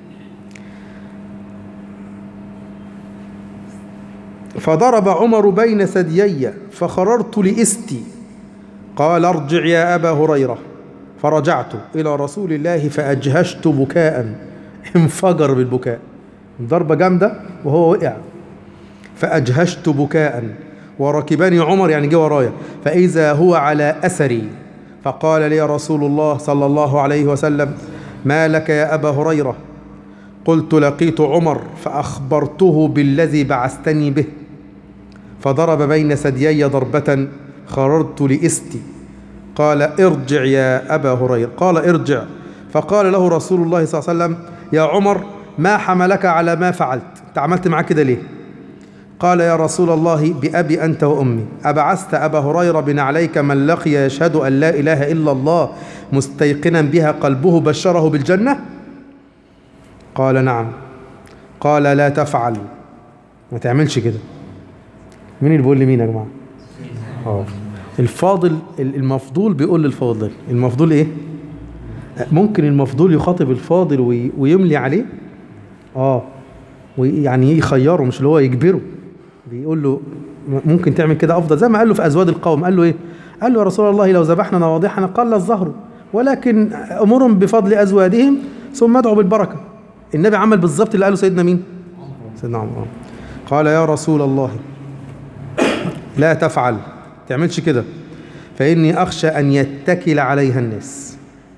فضرب عمر بين ثديي فخررت لاستي قال ارجع يا ابا هريره فرجعت الى رسول الله فاجهشت بكاء انفجر بالبكاء ضربه جامده وهو وقع فاجهشت بكاء وركبني عمر يعني جه ورايا فاذا هو على اثري فقال لي رسول الله صلى الله عليه وسلم ما لك يا ابا هريره قلت لقيت عمر فاخبرته بالذي بعثتني به فضرب بين ثديي ضربه خررت لاستي قال ارجع يا ابا هريره قال ارجع فقال له رسول الله صلى الله عليه وسلم يا عمر ما حملك على ما فعلت انت عملت معاه كده ليه قال يا رسول الله بأبي أنت وأمي أبعثت أبا هريرة بنعليك من لقي يشهد أن لا إله إلا الله مستيقنا بها قلبه بشره بالجنة قال نعم قال لا تفعل ما تعملش كده مين اللي بيقول لمين يا جماعة اه الفاضل المفضول بيقول للفاضل المفضول ايه ممكن المفضول يخاطب الفاضل وي- ويملي عليه اه ويعني يخيره مش اللي هو يجبره بيقول له ممكن تعمل كده افضل زي ما قال له في ازواج القوم قال له ايه قال له يا رسول الله لو ذبحنا نواضحنا قل الظهر ولكن امرهم بفضل ازوادهم ثم ادعوا بالبركه النبي عمل بالظبط اللي قاله سيدنا مين سيدنا عمر آه. قال يا رسول الله لا تفعل تعملش كده فاني اخشى ان يتكل عليها الناس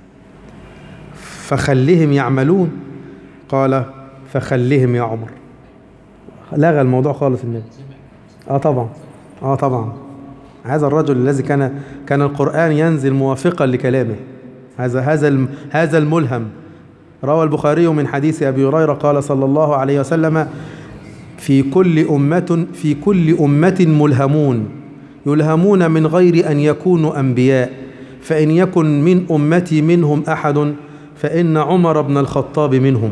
فخلهم يعملون قال فخلهم يا عمر لغى الموضوع خالص النبي اه طبعا اه طبعا هذا الرجل الذي كان كان القرآن ينزل موافقا لكلامه هذا هذا الم- هذا الملهم روى البخاري من حديث ابي هريره قال صلى الله عليه وسلم في كل أمة في كل أمة ملهمون يلهمون من غير أن يكونوا أنبياء فإن يكن من أمتي منهم أحد فإن عمر بن الخطاب منهم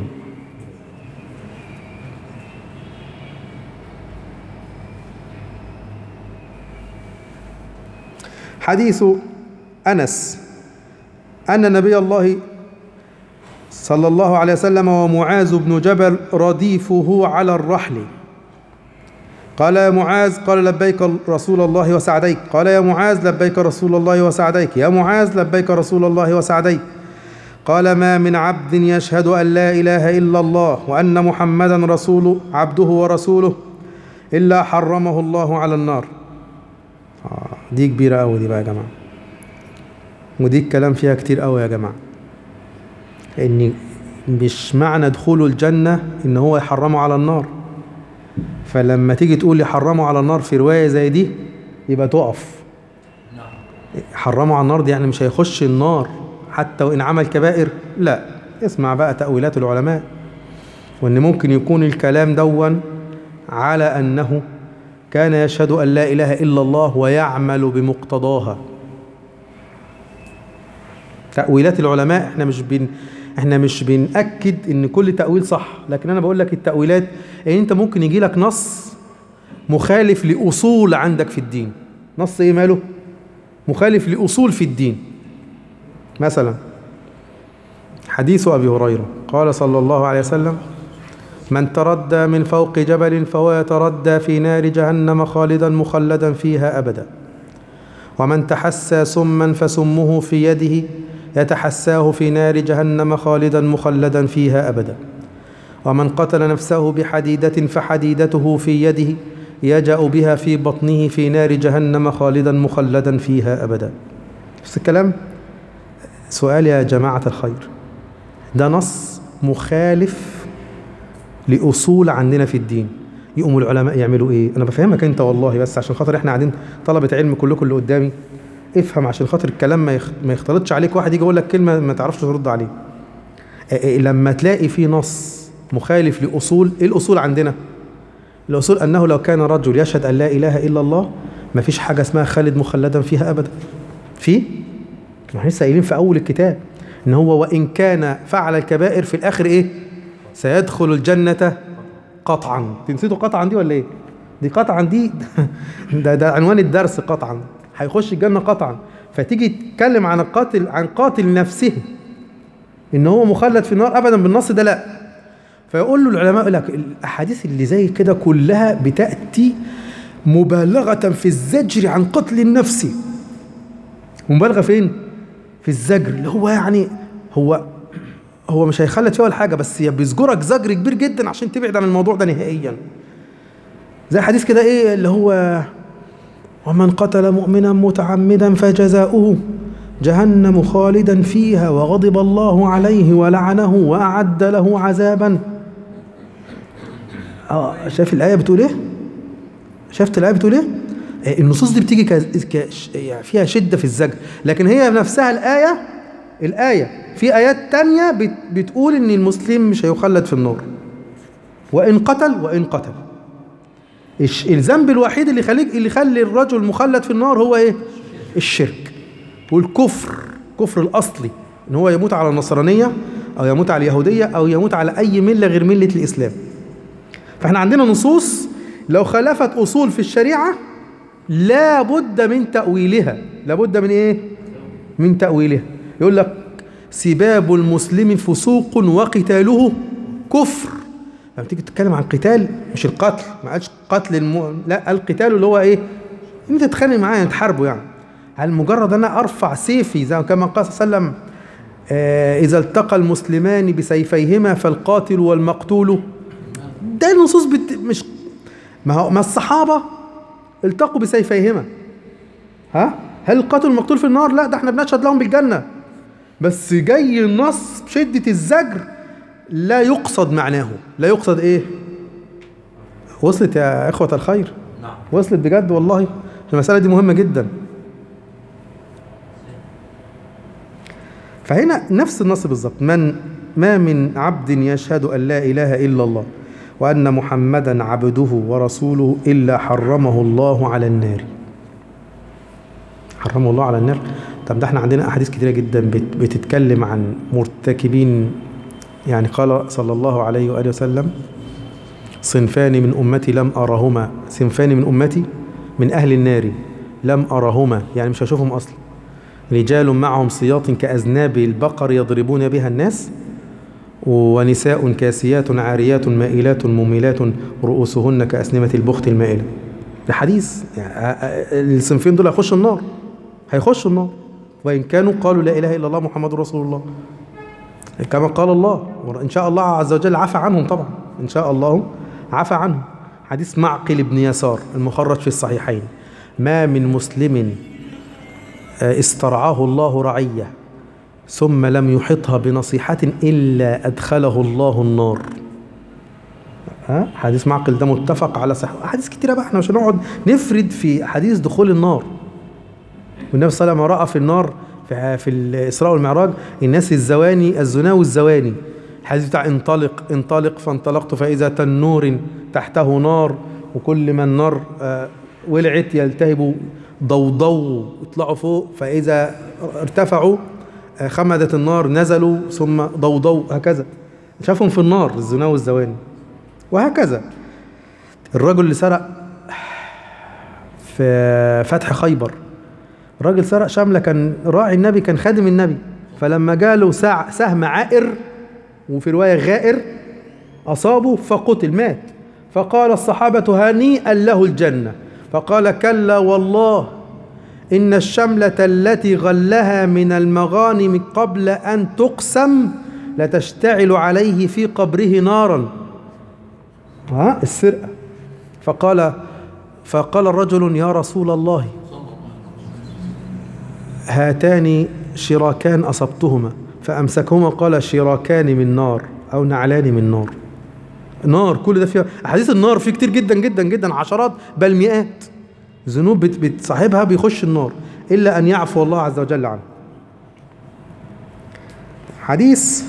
حديث أنس أن نبي الله صلى الله عليه وسلم ومعاذ بن جبل رديفه على الرحل قال يا معاذ قال لبيك رسول الله وسعديك قال يا معاذ لبيك رسول الله وسعديك يا معاذ لبيك رسول الله وسعديك قال ما من عبد يشهد أن لا إله إلا الله وأن محمدا رسول عبده ورسوله إلا حرمه الله على النار آه دي كبيرة أوي دي بقى يا جماعة ودي الكلام فيها كتير أوي يا جماعة إن مش معنى دخوله الجنة إن هو يحرمه على النار فلما تيجي تقول يحرمه على النار في رواية زي دي يبقى تقف حرمه على النار دي يعني مش هيخش النار حتى وإن عمل كبائر لا اسمع بقى تأويلات العلماء وإن ممكن يكون الكلام دون على أنه كان يشهد أن لا إله إلا الله ويعمل بمقتضاها تأويلات العلماء احنا مش بن احنا مش بنأكد ان كل تأويل صح لكن انا بقول لك التأويلات ان انت ممكن يجي لك نص مخالف لأصول عندك في الدين نص ايه ماله مخالف لأصول في الدين مثلا حديث أبي هريرة قال صلى الله عليه وسلم من تردى من فوق جبل فهو يتردى في نار جهنم خالدا مخلدا فيها أبدا ومن تحسى سما فسمه في يده يتحساه في نار جهنم خالدا مخلدا فيها أبدا ومن قتل نفسه بحديدة فحديدته في يده يجأ بها في بطنه في نار جهنم خالدا مخلدا فيها أبدا نفس الكلام سؤال يا جماعة الخير ده نص مخالف لأصول عندنا في الدين يقوموا العلماء يعملوا ايه انا بفهمك انت والله بس عشان خاطر احنا قاعدين طلبة علم كلكم اللي قدامي افهم عشان خاطر الكلام ما, يخ... ما يختلطش عليك واحد يجي يقول لك كلمة ما تعرفش ترد عليه اه لما تلاقي في نص مخالف لأصول ايه الأصول عندنا الأصول أنه لو كان رجل يشهد أن لا إله إلا الله ما فيش حاجة اسمها خالد مخلدا فيها أبدا في احنا لسه قايلين في أول الكتاب إن هو وإن كان فعل الكبائر في الآخر إيه سيدخل الجنة قطعا تنسيتوا قطعا دي ولا إيه دي قطعا دي ده, ده عنوان الدرس قطعا هيخش الجنة قطعا فتيجي تتكلم عن القاتل عن قاتل نفسه ان هو مخلد في النار ابدا بالنص ده لا فيقول له العلماء يقول لك الاحاديث اللي زي كده كلها بتاتي مبالغه في الزجر عن قتل النفس مبالغه فين في الزجر اللي هو يعني هو هو مش هيخلد فيها ولا حاجه بس بيزجرك زجر كبير جدا عشان تبعد عن الموضوع ده نهائيا زي حديث كده ايه اللي هو ومن قتل مؤمنا متعمدا فجزاؤه جهنم خالدا فيها وغضب الله عليه ولعنه وأعد له عذابا اه شايف الآية بتقول ايه شفت الآية بتقول ايه النصوص دي بتيجي ك... ك... يعني فيها شدة في الزجر لكن هي نفسها الآية الآية في آيات تانية بت... بتقول إن المسلم مش هيخلد في النار وإن قتل وإن قتل الذنب الوحيد اللي يخليك اللي يخلي الرجل مخلد في النار هو ايه الشرك والكفر كفر الاصلي ان هو يموت على النصرانيه او يموت على اليهوديه او يموت على اي مله غير مله الاسلام فاحنا عندنا نصوص لو خالفت اصول في الشريعه لا بد من تاويلها لا بد من ايه من تاويلها يقول لك سباب المسلم فسوق وقتاله كفر لما تيجي تتكلم عن قتال مش القتل ما قالش قتل الم... لا القتال اللي هو ايه انت تتخانق معايا تحاربه يعني هل مجرد انا ارفع سيفي زي كما قال صلى الله عليه وسلم آه اذا التقى المسلمان بسيفيهما فالقاتل والمقتول ده النصوص بت... مش ما هو ما الصحابه التقوا بسيفيهما ها هل القاتل والمقتول في النار لا ده احنا بنشهد لهم بالجنه بس جاي النص بشده الزجر لا يقصد معناه لا يقصد ايه وصلت يا اخوة الخير نعم وصلت بجد والله المسألة دي مهمة جدا فهنا نفس النص بالظبط من ما من عبد يشهد أن لا إله إلا الله وأن محمدا عبده ورسوله إلا حرمه الله على النار حرمه الله على النار طب ده احنا عندنا احاديث كتيره جدا بت- بتتكلم عن مرتكبين يعني قال صلى الله عليه واله وسلم صنفان من امتي لم ارهما صنفان من امتي من اهل النار لم ارهما يعني مش هشوفهم اصلا رجال معهم سياط كاذناب البقر يضربون بها الناس ونساء كاسيات عاريات مائلات مميلات رؤوسهن كأسنمة البخت المائلة ده حديث يعني الصنفين دول هيخشوا النار هيخشوا النار وإن كانوا قالوا لا إله إلا الله محمد رسول الله كما قال الله إن شاء الله عز وجل عفى عنهم طبعا إن شاء الله عفى عنهم حديث معقل بن يسار المخرج في الصحيحين ما من مسلم استرعاه الله رعيه ثم لم يحطها بنصيحة إلا أدخله الله النار ها حديث معقل ده متفق على صحة أحاديث كتيرة بقى احنا مش هنقعد نفرد في حديث دخول النار والنبي صلى الله عليه وسلم رأى في النار في, في الإسراء والمعراج الناس الزواني الزنا والزواني الحديث بتاع انطلق انطلق فانطلقت فإذا تنور تحته نار وكل ما النار آه ولعت يلتهب ضوضوا يطلعوا فوق فإذا ارتفعوا خمدت النار نزلوا ثم ضوضوا هكذا شافهم في النار الزنا والزواني وهكذا الرجل اللي سرق في فتح خيبر راجل سرق شملة كان راعي النبي كان خادم النبي فلما جاله سهم عائر وفي رواية غائر أصابه فقتل مات فقال الصحابة هنيئا له الجنة فقال كلا والله إن الشملة التي غلها من المغانم قبل أن تقسم لتشتعل عليه في قبره نارا ها السرقة فقال فقال الرجل يا رسول الله هاتان شراكان أصبتهما فأمسكهما قال شراكان من نار أو نعلان من نار نار كل ده فيها أحاديث النار فيه كتير جدا جدا جدا عشرات بل مئات ذنوب بتصاحبها بيخش النار إلا أن يعفو الله عز وجل عنه حديث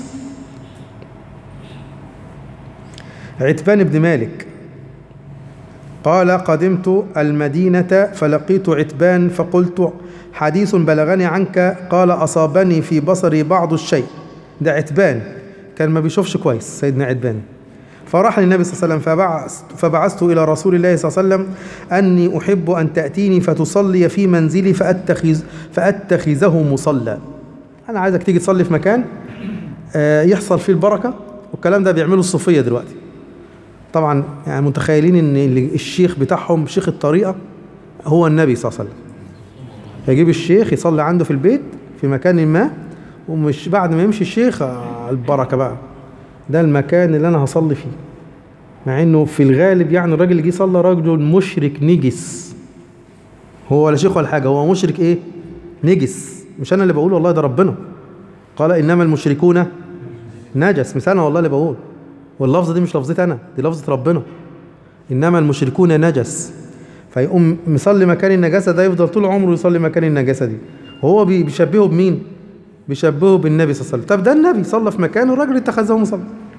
عتبان بن مالك قال قدمت المدينة فلقيت عتبان فقلت حديث بلغني عنك قال أصابني في بصري بعض الشيء ده عتبان كان ما بيشوفش كويس سيدنا عتبان فراح للنبي صلى الله عليه وسلم فبعثت, فبعثت إلى رسول الله صلى الله عليه وسلم أني أحب أن تأتيني فتصلي في منزلي فأتخذ فأتخذه مصلى أنا عايزك تيجي تصلي في مكان يحصل فيه البركة والكلام ده بيعمله الصوفية دلوقتي طبعا يعني متخيلين ان الشيخ بتاعهم شيخ الطريقة هو النبي صلى الله عليه وسلم يجيب الشيخ يصلي عنده في البيت في مكان ما ومش بعد ما يمشي الشيخ البركة بقى ده المكان اللي انا هصلي فيه مع انه في الغالب يعني الراجل اللي جه صلى رجل مشرك نجس هو ولا شيخ ولا حاجه هو مشرك ايه نجس مش انا اللي بقول والله ده ربنا قال انما المشركون نجس مش انا والله اللي بقول واللفظه دي مش لفظتي انا دي لفظه ربنا انما المشركون نجس فيقوم مصلي مكان النجاسه ده يفضل طول عمره يصلي مكان النجاسه دي وهو بيشبهه بمين بيشبهه بالنبي صلى الله عليه وسلم طب ده النبي صلى في مكانه الراجل اتخذه مصلى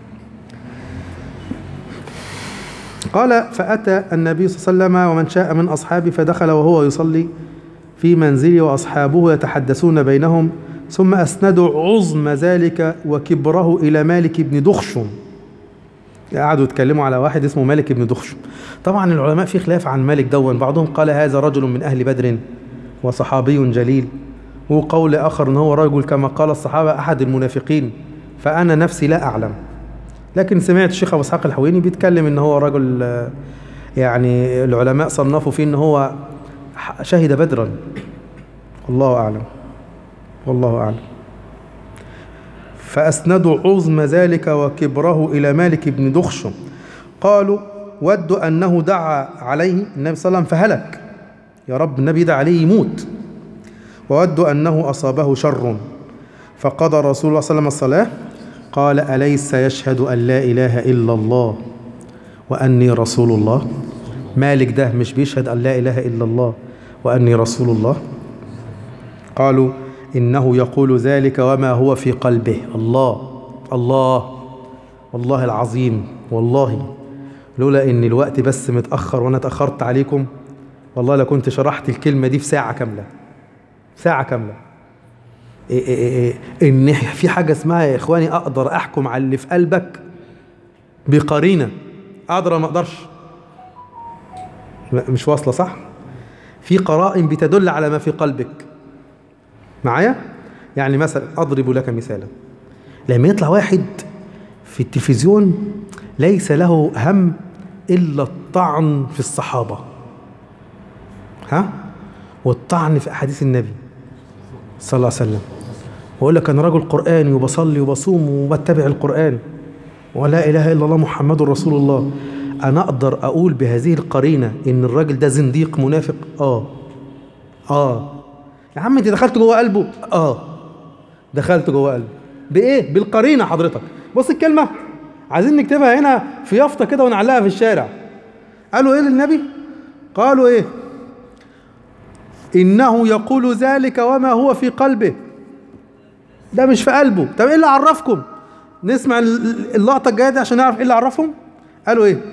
قال فأتى النبي صلى الله عليه وسلم ومن شاء من أصحابه فدخل وهو يصلي في منزله وأصحابه يتحدثون بينهم ثم أسندوا عظم ذلك وكبره إلى مالك بن دخشم قعدوا يتكلموا على واحد اسمه مالك بن دخشم طبعا العلماء في خلاف عن مالك دون بعضهم قال هذا رجل من أهل بدر وصحابي جليل وقول آخر أنه هو رجل كما قال الصحابة أحد المنافقين فأنا نفسي لا أعلم لكن سمعت الشيخ أبو إسحاق الحويني بيتكلم أن هو رجل يعني العلماء صنفوا فيه أن هو شهد بدرا الله أعلم والله أعلم فأسندوا عظم ذلك وكبره إلى مالك بن دخشم قالوا ودوا أنه دعا عليه النبي صلى الله عليه وسلم فهلك يا رب النبي دعا عليه يموت وودوا أنه أصابه شر فقضى رسول الله صلى الله عليه وسلم الصلاة قال أليس يشهد أن لا إله إلا الله وأني رسول الله مالك ده مش بيشهد أن لا إله إلا الله وأني رسول الله قالوا إنه يقول ذلك وما هو في قلبه الله الله والله العظيم والله لولا إن الوقت بس متأخر وأنا اتأخرت عليكم والله لكنت شرحت الكلمة دي في ساعة كاملة ساعة كاملة إيه إيه إيه ان في حاجه اسمها يا اخواني اقدر احكم على اللي في قلبك بقرينه اقدر ولا ما اقدرش لا مش واصله صح في قرائن بتدل على ما في قلبك معايا يعني مثلا اضرب لك مثالا لما يطلع واحد في التلفزيون ليس له هم الا الطعن في الصحابه ها والطعن في احاديث النبي صلى الله عليه وسلم ويقول لك انا رجل قراني وبصلي وبصوم وبتبع القران ولا اله الا الله محمد رسول الله انا اقدر اقول بهذه القرينه ان الراجل ده زنديق منافق اه اه يا عم انت دخلت جوه قلبه اه دخلت جوه قلبه بايه بالقرينه حضرتك بص الكلمه عايزين نكتبها هنا في يافطه كده ونعلقها في الشارع قالوا ايه للنبي قالوا ايه انه يقول ذلك وما هو في قلبه ده مش في قلبه طب ايه اللي عرفكم نسمع اللقطه الجايه دي عشان نعرف ايه اللي عرفهم قالوا ايه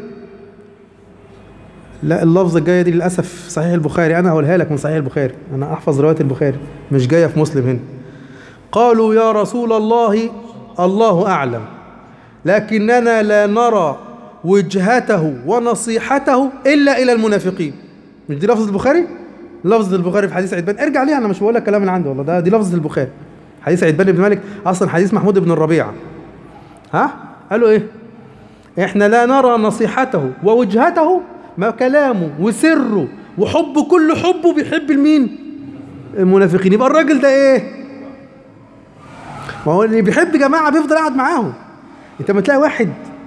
لا اللفظه الجايه دي للاسف صحيح البخاري انا هقولها لك من صحيح البخاري انا احفظ روايه البخاري مش جايه في مسلم هنا قالوا يا رسول الله الله اعلم لكننا لا نرى وجهته ونصيحته الا الى المنافقين مش دي لفظه البخاري لفظه البخاري في حديث عتبان ارجع ليها انا مش بقول لك كلام من عندي والله ده دي لفظه البخاري حديث عتبان بن مالك اصلا حديث محمود بن الربيع ها قالوا ايه احنا لا نرى نصيحته ووجهته ما كلامه وسره وحبه كل حبه بيحب المين المنافقين يبقى الراجل ده ايه ما هو اللي بيحب جماعه بيفضل قاعد معاهم انت لما تلاقي واحد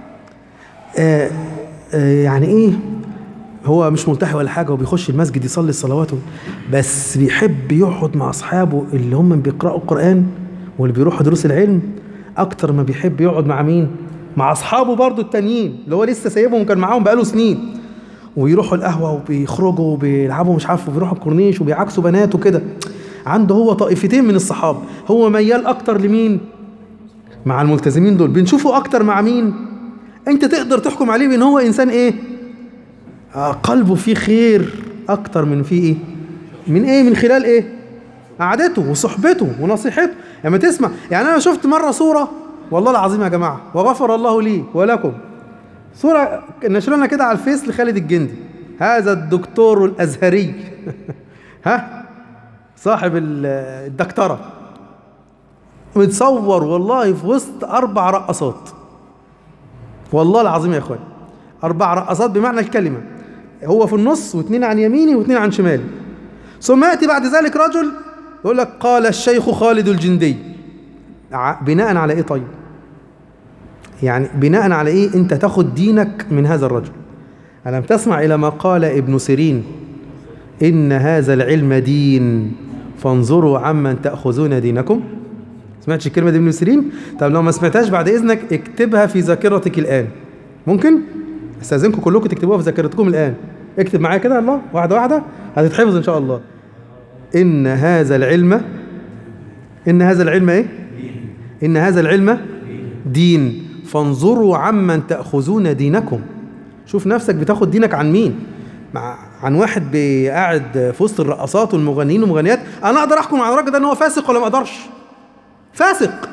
آه آه يعني ايه هو مش ملتحي ولا حاجه وبيخش المسجد يصلي صلواته بس بيحب يقعد مع اصحابه اللي هم بيقراوا القران واللي بيروحوا دروس العلم اكتر ما بيحب يقعد مع مين مع اصحابه برضو التانيين اللي هو لسه سايبهم كان معاهم بقاله سنين ويروحوا القهوه وبيخرجوا وبيلعبوا مش عارف وبيروحوا الكورنيش وبيعكسوا بنات وكده عنده هو طائفتين من الصحابه هو ميال اكتر لمين مع الملتزمين دول بنشوفه اكتر مع مين انت تقدر تحكم عليه بان هو انسان ايه آه قلبه فيه خير اكتر من فيه ايه من ايه من خلال ايه قعدته وصحبته ونصيحته لما تسمع يعني انا شفت مره صوره والله العظيم يا جماعه وغفر الله لي ولكم صوره نشرنا كده على الفيس لخالد الجندي هذا الدكتور الازهري ها صاحب الدكتوره متصور والله في وسط اربع رقصات والله العظيم يا اخوان اربع رقصات بمعنى الكلمه هو في النص واثنين عن يميني واثنين عن شمالي ثم ياتي بعد ذلك رجل يقول لك قال الشيخ خالد الجندي بناء على ايه طيب يعني بناء على ايه انت تاخد دينك من هذا الرجل ألم تسمع إلى ما قال ابن سيرين إن هذا العلم دين فانظروا عمن تأخذون دينكم سمعتش الكلمة دي ابن سيرين طب لو ما سمعتهاش بعد إذنك اكتبها في ذاكرتك الآن ممكن استاذنكم كلكم تكتبوها في ذاكرتكم الآن اكتب معايا كده الله واحدة واحدة هتتحفظ إن شاء الله إن هذا العلم إن هذا العلم إيه إن هذا العلم دين فانظروا عمن تأخذون دينكم شوف نفسك بتاخد دينك عن مين مع عن واحد قاعد في وسط الرقصات والمغنيين والمغنيات انا اقدر احكم على الراجل ده ان هو فاسق ولا ما اقدرش فاسق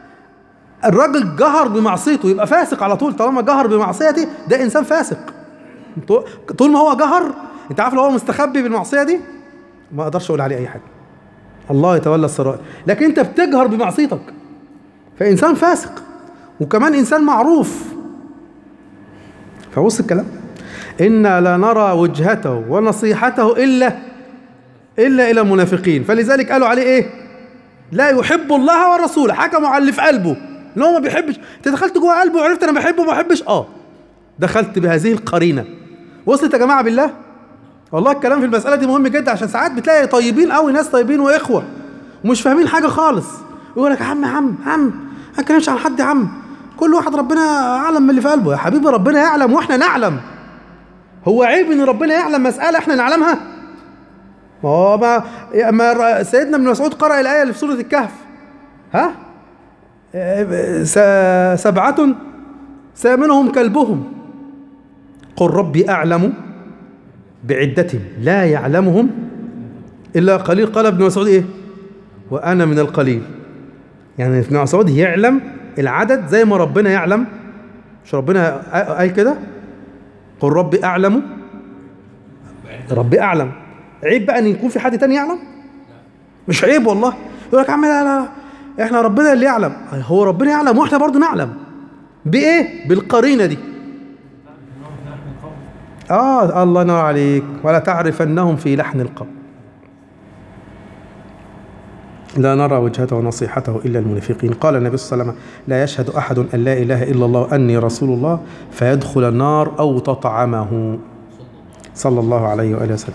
الراجل جهر بمعصيته يبقى فاسق على طول طالما جهر بمعصيته ده انسان فاسق طول ما هو جهر انت عارف لو هو مستخبي بالمعصيه دي ما اقدرش اقول عليه اي حاجه الله يتولى السرائر لكن انت بتجهر بمعصيتك فانسان فاسق وكمان انسان معروف فبص الكلام إنا لا نرى وجهته ونصيحته إلا إلا إلى المنافقين فلذلك قالوا عليه إيه لا يحب الله ورسوله حكموا على اللي في قلبه ان هو ما بيحبش انت دخلت جوه قلبه وعرفت انا بحبه وما بحبش اه دخلت بهذه القرينه وصلت يا جماعه بالله والله الكلام في المساله دي مهم جدا عشان ساعات بتلاقي طيبين قوي ناس طيبين واخوه ومش فاهمين حاجه خالص يقول لك يا عم يا عم يا عم ما اتكلمش عن حد يا عم كل واحد ربنا اعلم من اللي في قلبه يا حبيبي ربنا يعلم واحنا نعلم هو عيب ان ربنا يعلم مساله احنا نعلمها ما هو ما, ما سيدنا ابن مسعود قرأ الآية اللي في سورة الكهف ها سبعة ثامنهم كلبهم قل ربي أعلم بعدتهم لا يعلمهم إلا قليل قال ابن مسعود إيه وأنا من القليل يعني ابن مسعود يعلم العدد زي ما ربنا يعلم مش ربنا قال كده قل ربي أعلم ربي أعلم عيب بقى أن يكون في حد تاني يعلم مش عيب والله يقول لك يا عم لا لا احنا ربنا اللي يعلم هو ربنا يعلم واحنا برضه نعلم بايه بالقرينه دي اه الله ينور عليك ولا تعرفنهم في لحن القول لا نرى وجهته ونصيحته الا المنافقين قال النبي صلى الله عليه وسلم لا يشهد احد ان لا اله الا الله واني رسول الله فيدخل النار او تطعمه صلى الله عليه واله وسلم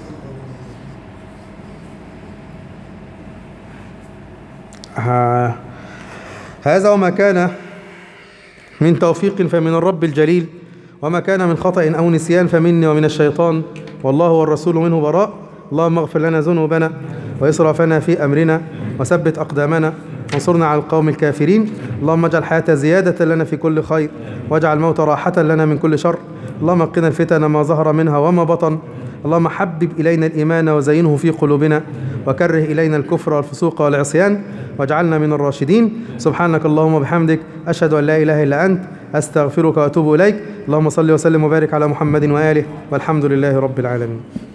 ها هذا وما كان من توفيق فمن الرب الجليل وما كان من خطأ أو نسيان فمني ومن الشيطان والله والرسول منه براء اللهم اغفر لنا ذنوبنا وإسرافنا في أمرنا وثبت أقدامنا وانصرنا على القوم الكافرين اللهم اجعل الحياة زيادة لنا في كل خير واجعل الموت راحة لنا من كل شر اللهم قنا الفتن ما ظهر منها وما بطن اللهم حبب إلينا الإيمان وزينه في قلوبنا وكره إلينا الكفر والفسوق والعصيان واجعلنا من الراشدين سبحانك اللهم وبحمدك أشهد أن لا إله إلا أنت أستغفرك وأتوب إليك اللهم صل وسلم وبارك على محمد وآله والحمد لله رب العالمين